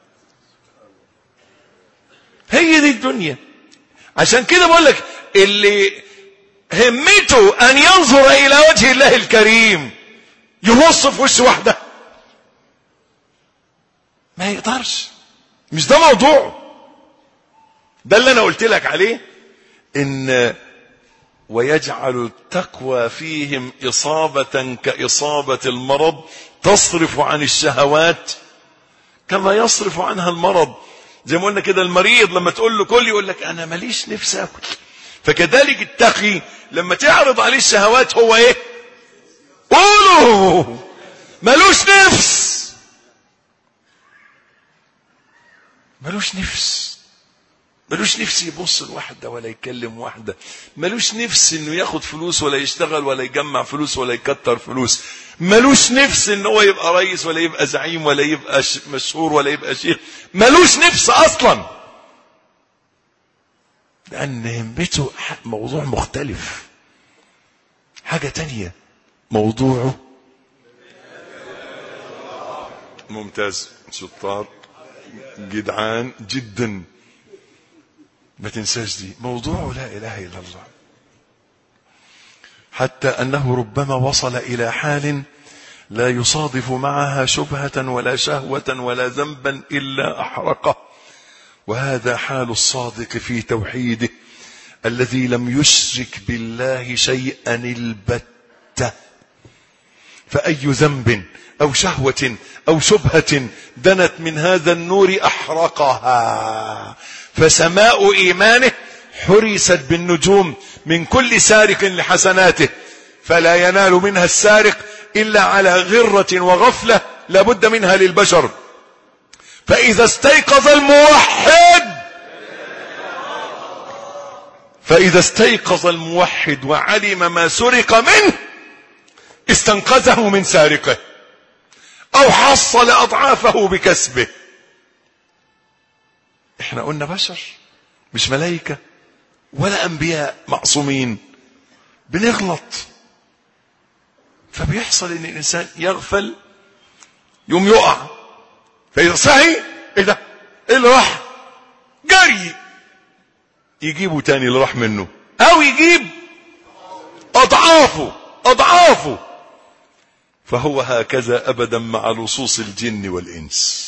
Speaker 1: هي دي الدنيا عشان كده بقول لك اللي همته ان ينظر الى وجه الله الكريم يبص في وش واحده ما يقدرش مش ده موضوع ده اللي انا قلت لك عليه ان ويجعل التقوى فيهم اصابه كاصابه المرض تصرف عن الشهوات كما يصرف عنها المرض زي ما قلنا كده المريض لما تقول له كل يقول لك انا ماليش نفس اكل فكذلك التقي لما تعرض عليه الشهوات هو ايه قولوا ملوش نفس ملوش نفس ملوش نفس يبص لواحدة ولا يكلم واحدة ملوش نفس انه ياخد فلوس ولا يشتغل ولا يجمع فلوس ولا يكتر فلوس ملوش نفس ان هو يبقى رئيس ولا يبقى زعيم ولا يبقى مشهور ولا يبقى شيخ ملوش نفس اصلا لان همته موضوع مختلف حاجة تانية موضوعه ممتاز شطار جدعان جدا ما تنساش دي موضوعه لا اله الا الله حتى انه ربما وصل الى حال لا يصادف معها شبهه ولا شهوه ولا ذنبا الا احرقه وهذا حال الصادق في توحيده الذي لم يشرك بالله شيئا البته فاي ذنب او شهوه او شبهه دنت من هذا النور احرقها فسماء ايمانه حرست بالنجوم من كل سارق لحسناته فلا ينال منها السارق الا على غره وغفله لابد منها للبشر فاذا استيقظ الموحد فاذا استيقظ الموحد وعلم ما سرق منه استنقذه من سارقه او حصل اضعافه بكسبه احنا قلنا بشر مش ملائكة ولا انبياء معصومين بنغلط فبيحصل ان الانسان يغفل يوم يقع فاذا صحي ايه ده ايه اللي راح جري يجيبه تاني اللي راح منه او يجيب اضعافه اضعافه فهو هكذا ابدا مع لصوص الجن والانس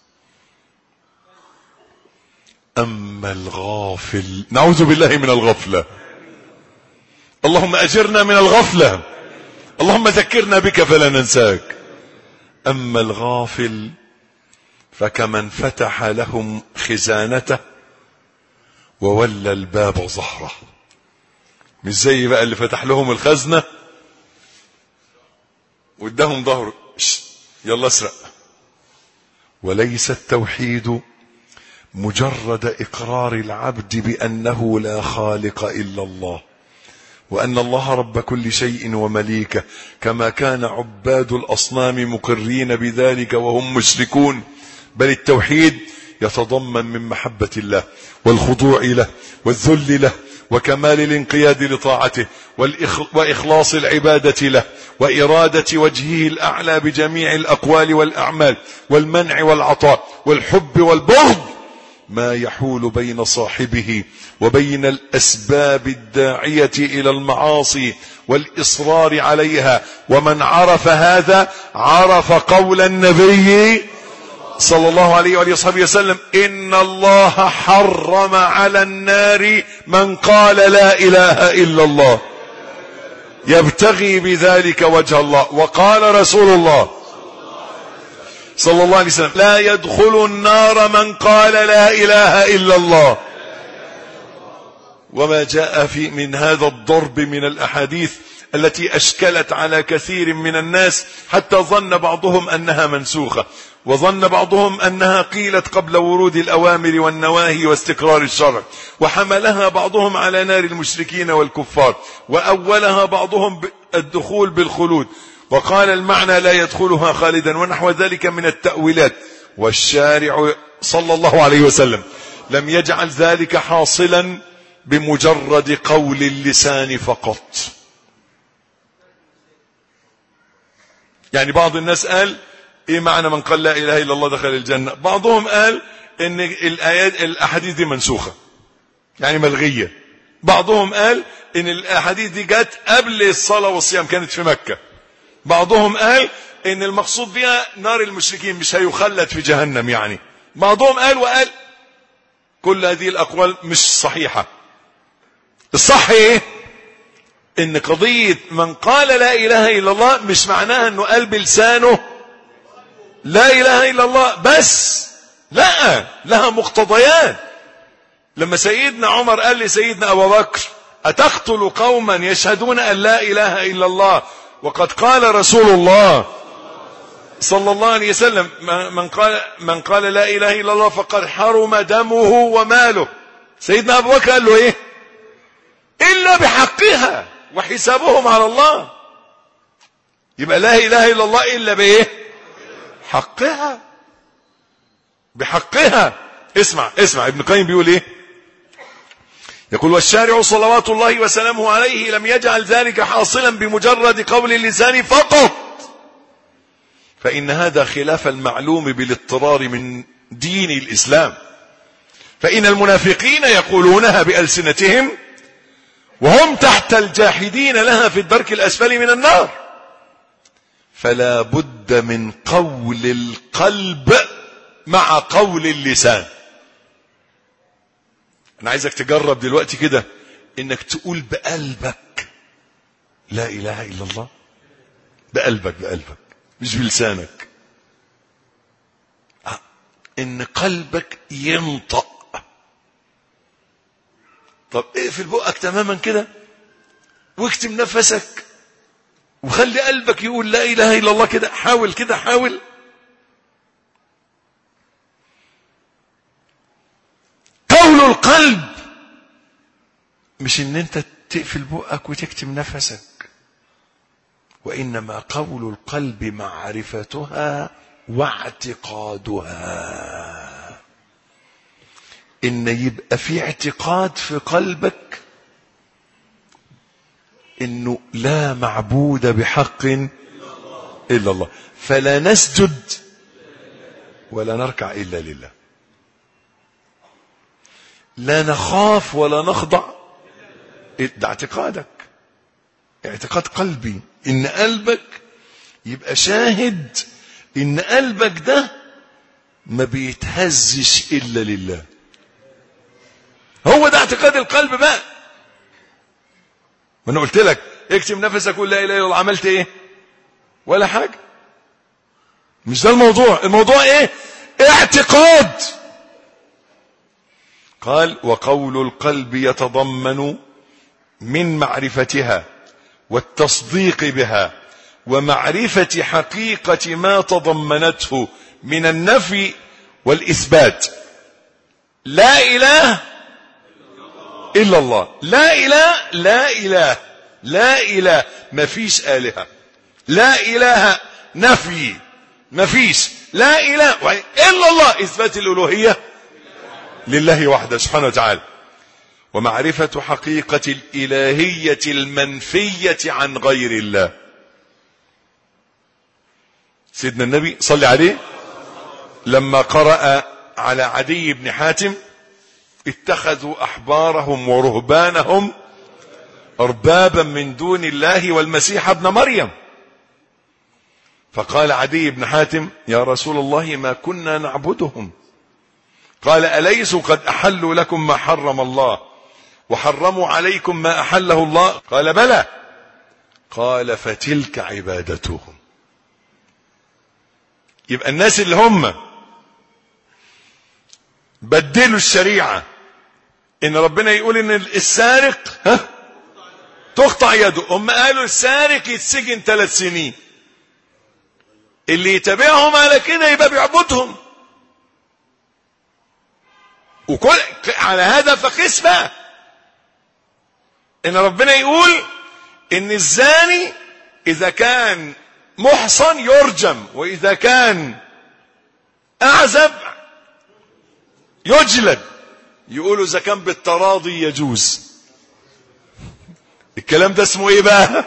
Speaker 1: اما الغافل نعوذ بالله من الغفله اللهم اجرنا من الغفله اللهم ذكرنا بك فلا ننساك اما الغافل فكمن فتح لهم خزانته وولى الباب ظهره مش زي بقى اللي فتح لهم الخزنه واداهم ظهره يلا اسرق وليس التوحيد مجرد اقرار العبد بانه لا خالق الا الله وان الله رب كل شيء ومليكه كما كان عباد الاصنام مقرين بذلك وهم مشركون بل التوحيد يتضمن من محبه الله والخضوع له والذل له وكمال الانقياد لطاعته واخلاص العباده له واراده وجهه الاعلى بجميع الاقوال والاعمال والمنع والعطاء والحب والبغض ما يحول بين صاحبه وبين الاسباب الداعيه الى المعاصي والاصرار عليها ومن عرف هذا عرف قول النبي صلى الله عليه وآله وصحبه وسلم إن الله حرم على النار من قال لا إله إلا الله يبتغي بذلك وجه الله وقال رسول الله صلى الله عليه وسلم لا يدخل النار من قال لا إله إلا الله وما جاء في من هذا الضرب من الأحاديث التي أشكلت على كثير من الناس حتى ظن بعضهم أنها منسوخة وظن بعضهم أنها قيلت قبل ورود الأوامر والنواهي واستقرار الشرع وحملها بعضهم على نار المشركين والكفار وأولها بعضهم الدخول بالخلود وقال المعنى لا يدخلها خالدا ونحو ذلك من التأويلات والشارع صلى الله عليه وسلم لم يجعل ذلك حاصلا بمجرد قول اللسان فقط يعني بعض الناس قال ايه معنى من قال لا اله الا الله دخل الجنه بعضهم قال ان الايات الاحاديث دي منسوخه يعني ملغيه بعضهم قال ان الاحاديث دي جت قبل الصلاه والصيام كانت في مكه بعضهم قال ان المقصود بها نار المشركين مش هيخلد في جهنم يعني بعضهم قال وقال كل هذه الاقوال مش صحيحه الصح ايه ان قضيه من قال لا اله الا الله مش معناها انه قال بلسانه لا اله الا الله بس لا لها مقتضيات لما سيدنا عمر قال لسيدنا ابو بكر اتقتل قوما يشهدون ان لا اله الا الله وقد قال رسول الله صلى الله عليه وسلم من قال من قال لا اله الا الله فقد حرم دمه وماله سيدنا ابو بكر قال له ايه الا بحقها وحسابهم على الله يبقى لا اله الا الله الا بايه حقها بحقها اسمع اسمع ابن قيم بيقول ايه يقول والشارع صلوات الله وسلامه عليه لم يجعل ذلك حاصلا بمجرد قول اللسان فقط فإن هذا خلاف المعلوم بالاضطرار من دين الإسلام فإن المنافقين يقولونها بألسنتهم وهم تحت الجاحدين لها في الدرك الأسفل من النار فلا بد من قول القلب مع قول اللسان انا عايزك تجرب دلوقتي كده انك تقول بقلبك لا اله الا الله بقلبك بقلبك مش بلسانك ان قلبك ينطق طب اقفل بقك تماما كده واكتم نفسك وخلي قلبك يقول لا اله الا الله كده حاول كده حاول قول القلب مش ان انت تقفل بقك وتكتم نفسك وانما قول القلب معرفتها واعتقادها ان يبقى في اعتقاد في قلبك انه لا معبود بحق الا الله فلا نسجد ولا نركع الا لله لا نخاف ولا نخضع ده اعتقادك اعتقاد قلبي ان قلبك يبقى شاهد ان قلبك ده ما بيتهزش الا لله هو ده اعتقاد القلب بقى ما انا قلت لك اكتم نفسك قول لا اله الا الله عملت ايه ولا حاجه مش ده الموضوع الموضوع ايه اعتقاد قال وقول القلب يتضمن من معرفتها والتصديق بها ومعرفة حقيقة ما تضمنته من النفي والإثبات لا إله إلا الله لا إله لا إله لا إله ما فيش آلهة لا إله نفي ما فيش لا إله إلا الله إثبات الألوهية لله وحده سبحانه وتعالى ومعرفة حقيقة الإلهية المنفية عن غير الله سيدنا النبي صلى عليه لما قرأ على عدي بن حاتم اتخذوا أحبارهم ورهبانهم أربابا من دون الله والمسيح ابن مريم فقال عدي بن حاتم يا رسول الله ما كنا نعبدهم قال أليسوا قد أحلوا لكم ما حرم الله وحرموا عليكم ما أحله الله قال بلى قال فتلك عبادتهم يبقى الناس اللي هم بدلوا الشريعة ان ربنا يقول ان السارق ها تقطع يده هم قالوا السارق يتسجن ثلاث سنين اللي يتابعهم على كده يبقى بيعبدهم وكل على هذا فقس بقى ان ربنا يقول ان الزاني اذا كان محصن يرجم واذا كان اعزب يجلد يقولوا اذا كان بالتراضي يجوز الكلام ده اسمه ايه بقى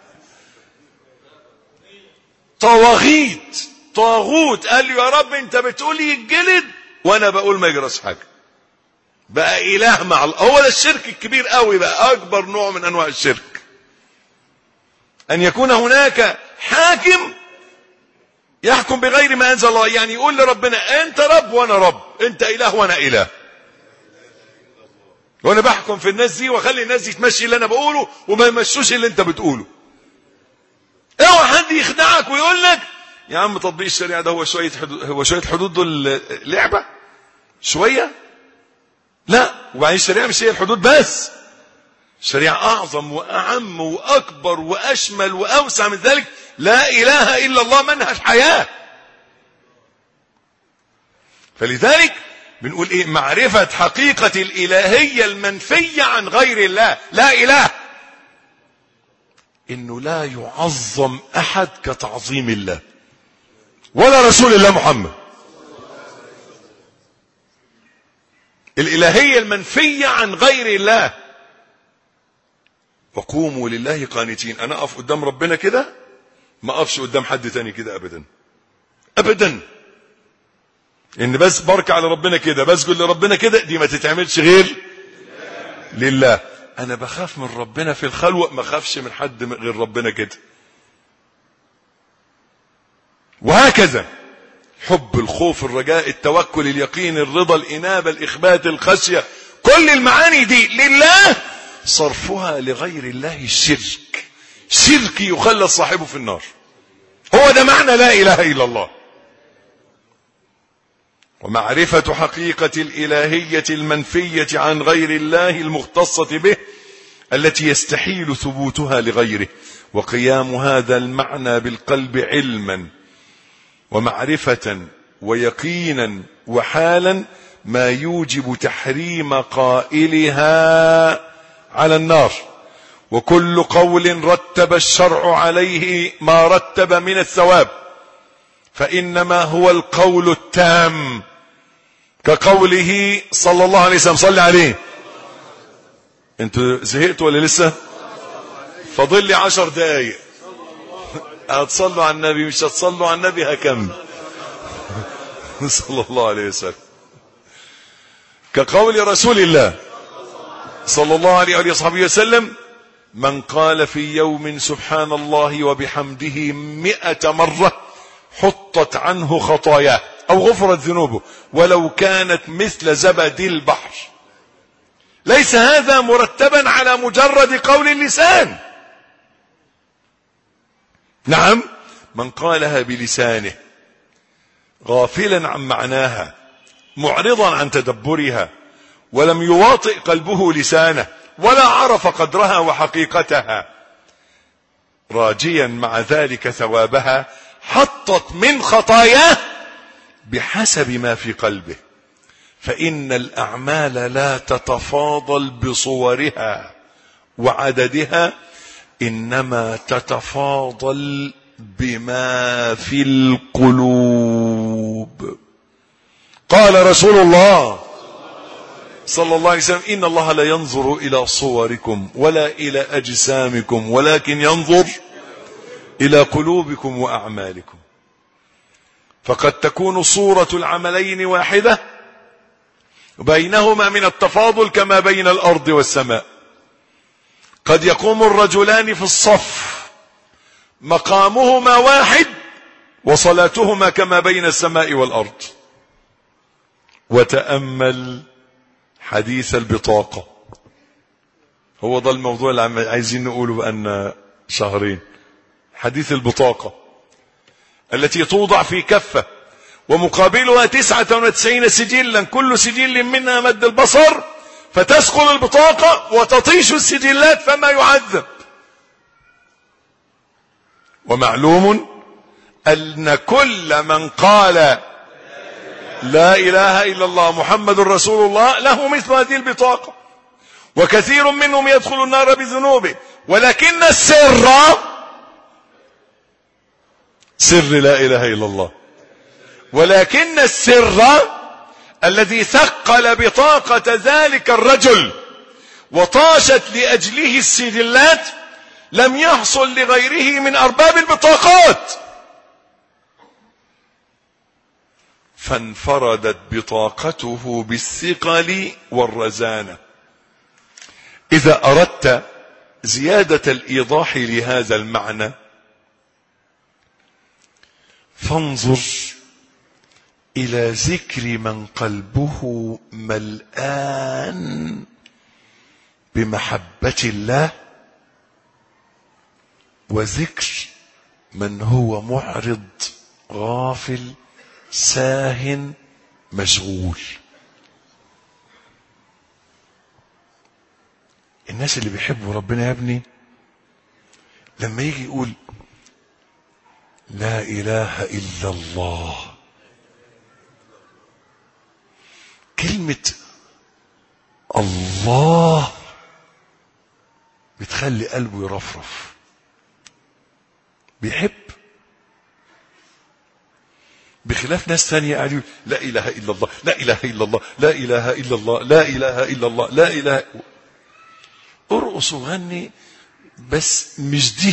Speaker 1: طواغيت طاغوت قال له يا رب انت بتقول يتجلد وانا بقول ما يجراش حاجه بقى اله مع الله هو ده الشرك الكبير قوي بقى اكبر نوع من انواع الشرك ان يكون هناك حاكم يحكم بغير ما انزل الله يعني يقول لربنا انت رب وانا رب انت اله وانا اله وانا بحكم في الناس دي واخلي الناس دي تمشي اللي انا بقوله وما يمشوش اللي انت بتقوله اوعى حد يخدعك ويقول لك يا عم تطبيق الشريعه ده هو شويه حدود هو شويه حدود دول لعبه شويه لا وبعدين الشريعه مش هي الحدود بس الشريعه اعظم واعم واكبر واشمل واوسع من ذلك لا اله الا الله منهج حياه فلذلك بنقول ايه معرفة حقيقة الالهية المنفية عن غير الله لا اله انه لا يعظم احد كتعظيم الله ولا رسول الله محمد الالهية المنفية عن غير الله وقوموا لله قانتين انا اقف قدام ربنا كده ما اقفش قدام حد تاني كده ابدا ابدا ان بس بركع على ربنا كده بسجد لربنا كده دي ما تتعملش غير لله انا بخاف من ربنا في الخلوة ما خافش من حد غير ربنا كده وهكذا حب الخوف الرجاء التوكل اليقين الرضا الانابة الاخبات الخشية كل المعاني دي لله صرفها لغير الله الشرك شرك يخلص صاحبه في النار هو ده معنى لا اله الا الله ومعرفة حقيقة الإلهية المنفية عن غير الله المختصة به التي يستحيل ثبوتها لغيره وقيام هذا المعنى بالقلب علما ومعرفة ويقينا وحالا ما يوجب تحريم قائلها على النار وكل قول رتب الشرع عليه ما رتب من الثواب فإنما هو القول التام كقوله صلى الله عليه وسلم صلي عليه انتوا زهقتوا ولا لسه فاضل لي عشر دقايق هتصلوا على النبي مش هتصلوا على النبي هكمل صلى الله عليه وسلم كقول رسول الله صلى الله عليه وآله وصحبه وسلم من قال في يوم سبحان الله وبحمده مئة مرة حطت عنه خطاياه او غفرت ذنوبه ولو كانت مثل زبد البحر ليس هذا مرتبا على مجرد قول اللسان نعم من قالها بلسانه غافلا عن معناها معرضا عن تدبرها ولم يواطئ قلبه لسانه ولا عرف قدرها وحقيقتها راجيا مع ذلك ثوابها حطت من خطاياه بحسب ما في قلبه فإن الأعمال لا تتفاضل بصورها وعددها إنما تتفاضل بما في القلوب قال رسول الله صلى الله عليه وسلم إن الله لا ينظر إلى صوركم ولا إلى أجسامكم ولكن ينظر إلى قلوبكم وأعمالكم فقد تكون صورة العملين واحدة بينهما من التفاضل كما بين الأرض والسماء قد يقوم الرجلان في الصف مقامهما واحد وصلاتهما كما بين السماء والأرض وتأمل حديث البطاقة هو ده الموضوع اللي عايزين نقوله بأن شهرين حديث البطاقة التي توضع في كفة ومقابلها تسعة وتسعين سجلا كل سجل منها مد البصر فتسقل البطاقة وتطيش السجلات فما يعذب ومعلوم أن كل من قال لا إله إلا الله محمد رسول الله له مثل هذه البطاقة وكثير منهم يدخل النار بذنوبه ولكن السر سر لا إله إلا الله ولكن السر الذي ثقل بطاقة ذلك الرجل وطاشت لأجله السجلات لم يحصل لغيره من أرباب البطاقات فانفردت بطاقته بالثقل والرزانة إذا أردت زيادة الإيضاح لهذا المعنى فانظر إلى ذكر من قلبه ملآن بمحبة الله وذكر من هو معرض غافل ساه مشغول الناس اللي بيحبوا ربنا يا ابني لما يجي يقول لا اله الا الله كلمه الله بتخلي قلبه يرفرف بيحب بخلاف ناس ثانية قالوا لا إله إلا الله لا إله إلا الله لا إله إلا الله لا إله إلا الله لا إله ارقص وغني بس مش دي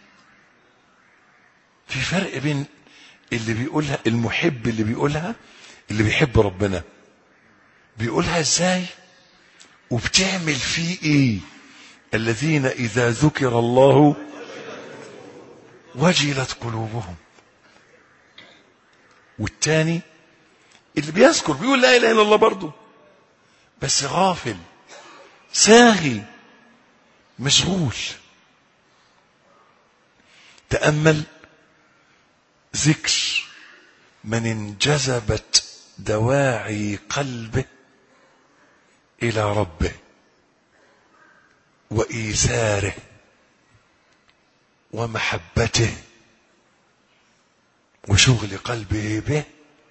Speaker 1: في فرق بين اللي بيقولها المحب اللي بيقولها اللي بيحب ربنا بيقولها ازاي وبتعمل فيه ايه الذين اذا ذكر الله وجلت قلوبهم والتاني اللي بيذكر بيقول لا اله الا الله برضه بس غافل ساهي مشغول تامل ذكر من انجذبت دواعي قلبه الى ربه وايثاره ومحبته وشغل قلبه به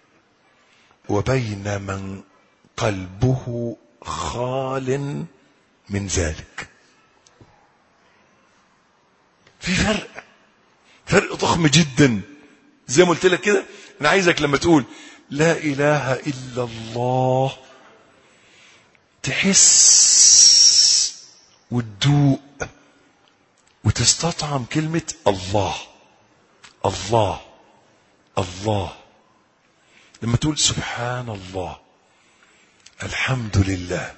Speaker 1: وبين من قلبه خال من ذلك في فرق فرق ضخم جدا زي ما قلت لك كده انا عايزك لما تقول لا اله الا الله تحس وتدوق وتستطعم كلمة الله الله الله لما تقول سبحان الله الحمد لله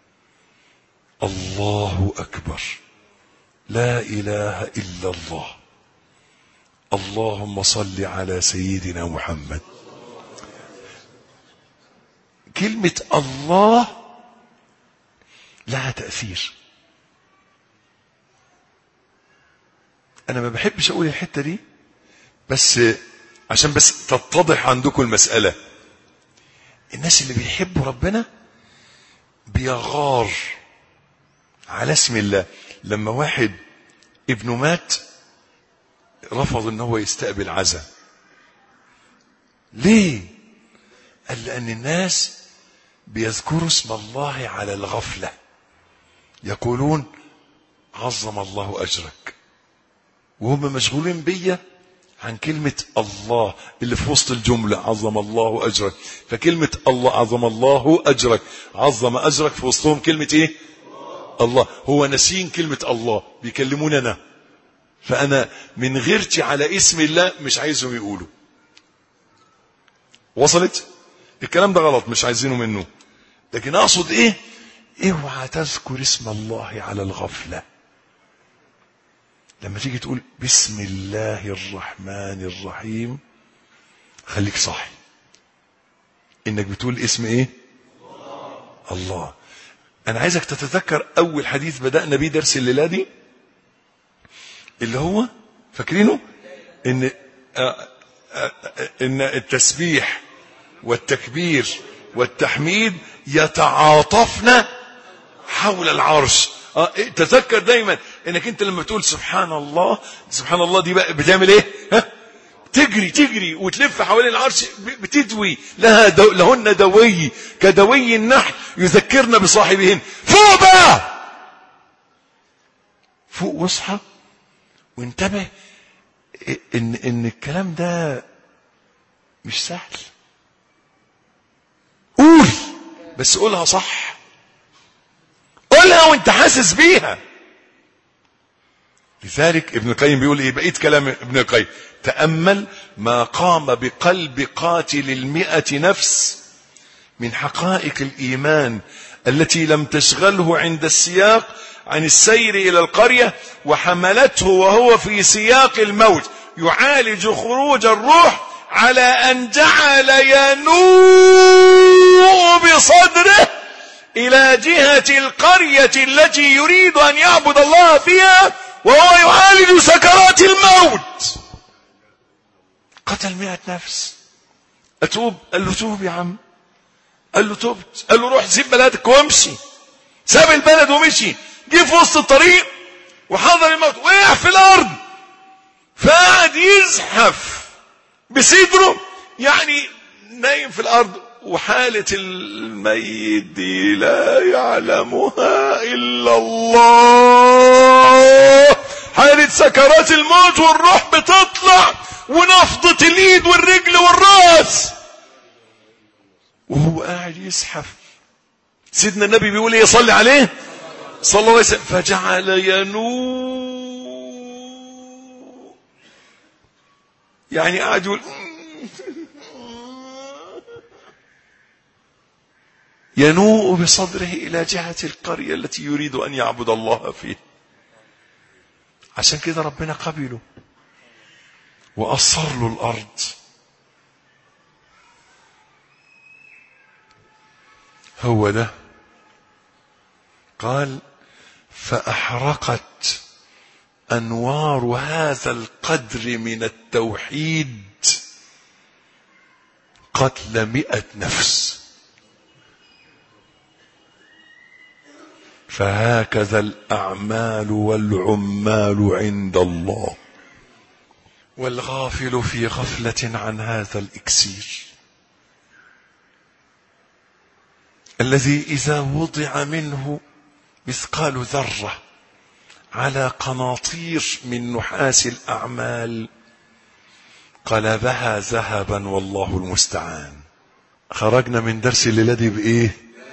Speaker 1: الله أكبر لا إله إلا الله اللهم صل على سيدنا محمد كلمة الله لها تأثير أنا ما بحبش أقول الحتة دي بس عشان بس تتضح عندكم المسألة الناس اللي بيحبوا ربنا بيغار على اسم الله لما واحد ابنه مات رفض ان هو يستقبل عزاء ليه قال لان الناس بيذكروا اسم الله على الغفله يقولون عظم الله اجرك وهم مشغولين بيا عن كلمة الله اللي في وسط الجملة عظم الله أجرك فكلمة الله عظم الله أجرك عظم أجرك في وسطهم كلمة إيه الله هو نسين كلمة الله بيكلمون أنا فأنا من غيرتي على اسم الله مش عايزهم يقولوا وصلت الكلام ده غلط مش عايزينه منه لكن أقصد إيه اوعى تذكر اسم الله على الغفله لما تيجي تقول بسم الله الرحمن الرحيم خليك صاحي انك بتقول اسم ايه الله انا عايزك تتذكر اول حديث بدأنا بيه درس الليلة دي اللي هو فاكرينه ان آه آه ان التسبيح والتكبير والتحميد يتعاطفن حول العرش اه تذكر دايما انك انت لما تقول سبحان الله سبحان الله دي بقى بتعمل ايه ها تجري تجري وتلف حوالين العرش بتدوي لها دو لهن دوي كدوي النحل يذكرن بصاحبهن فوق بقى فوق واصحى وانتبه ان ان الكلام ده مش سهل قول بس قولها صح قولها وانت حاسس بيها لذلك ابن القيم بيقول ايه بقيت كلام ابن القيم تأمل ما قام بقلب قاتل المئة نفس من حقائق الإيمان التي لم تشغله عند السياق عن السير إلى القرية وحملته وهو في سياق الموت يعالج خروج الروح على أن جعل ينوء بصدره إلى جهة القرية التي يريد أن يعبد الله فيها وهو يعالج سكرات الموت قتل مئة نفس أتوب قال له توب يا عم قال له تبت قال له روح سيب بلدك وامشي ساب البلد ومشي جه في وسط الطريق وحضر الموت وقع في الأرض فقعد يزحف بصدره يعني نايم في الأرض وحالة الميت دي لا يعلمها إلا الله حالة سكرات الموت والروح بتطلع ونفضة الإيد والرجل والرأس وهو قاعد يزحف سيدنا النبي بيقول ايه صلي عليه صلى الله عليه وسلم فجعل ينوء يعني قاعد يقول ينوء بصدره إلى جهة القرية التي يريد أن يعبد الله فيه عشان كده ربنا قبله وأصر له الأرض هو ده قال فأحرقت أنوار هذا القدر من التوحيد قتل مئة نفس فهكذا الأعمال والعمال عند الله والغافل في غفلة عن هذا الإكسير الذي إذا وضع منه مثقال ذرة على قناطير من نحاس الأعمال قلبها ذهبا والله المستعان خرجنا من درس الليلة دي بإيه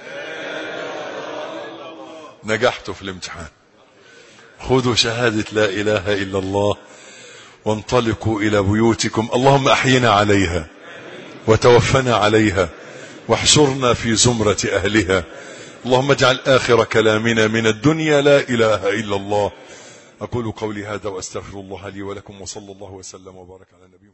Speaker 1: نجحتوا في الامتحان خذوا شهادة لا إله إلا الله وانطلقوا إلى بيوتكم اللهم أحينا عليها وتوفنا عليها واحشرنا في زمرة أهلها اللهم اجعل آخر كلامنا من الدنيا لا إله إلا الله أقول قولي هذا وأستغفر الله لي ولكم وصلى الله وسلم وبارك على نبينا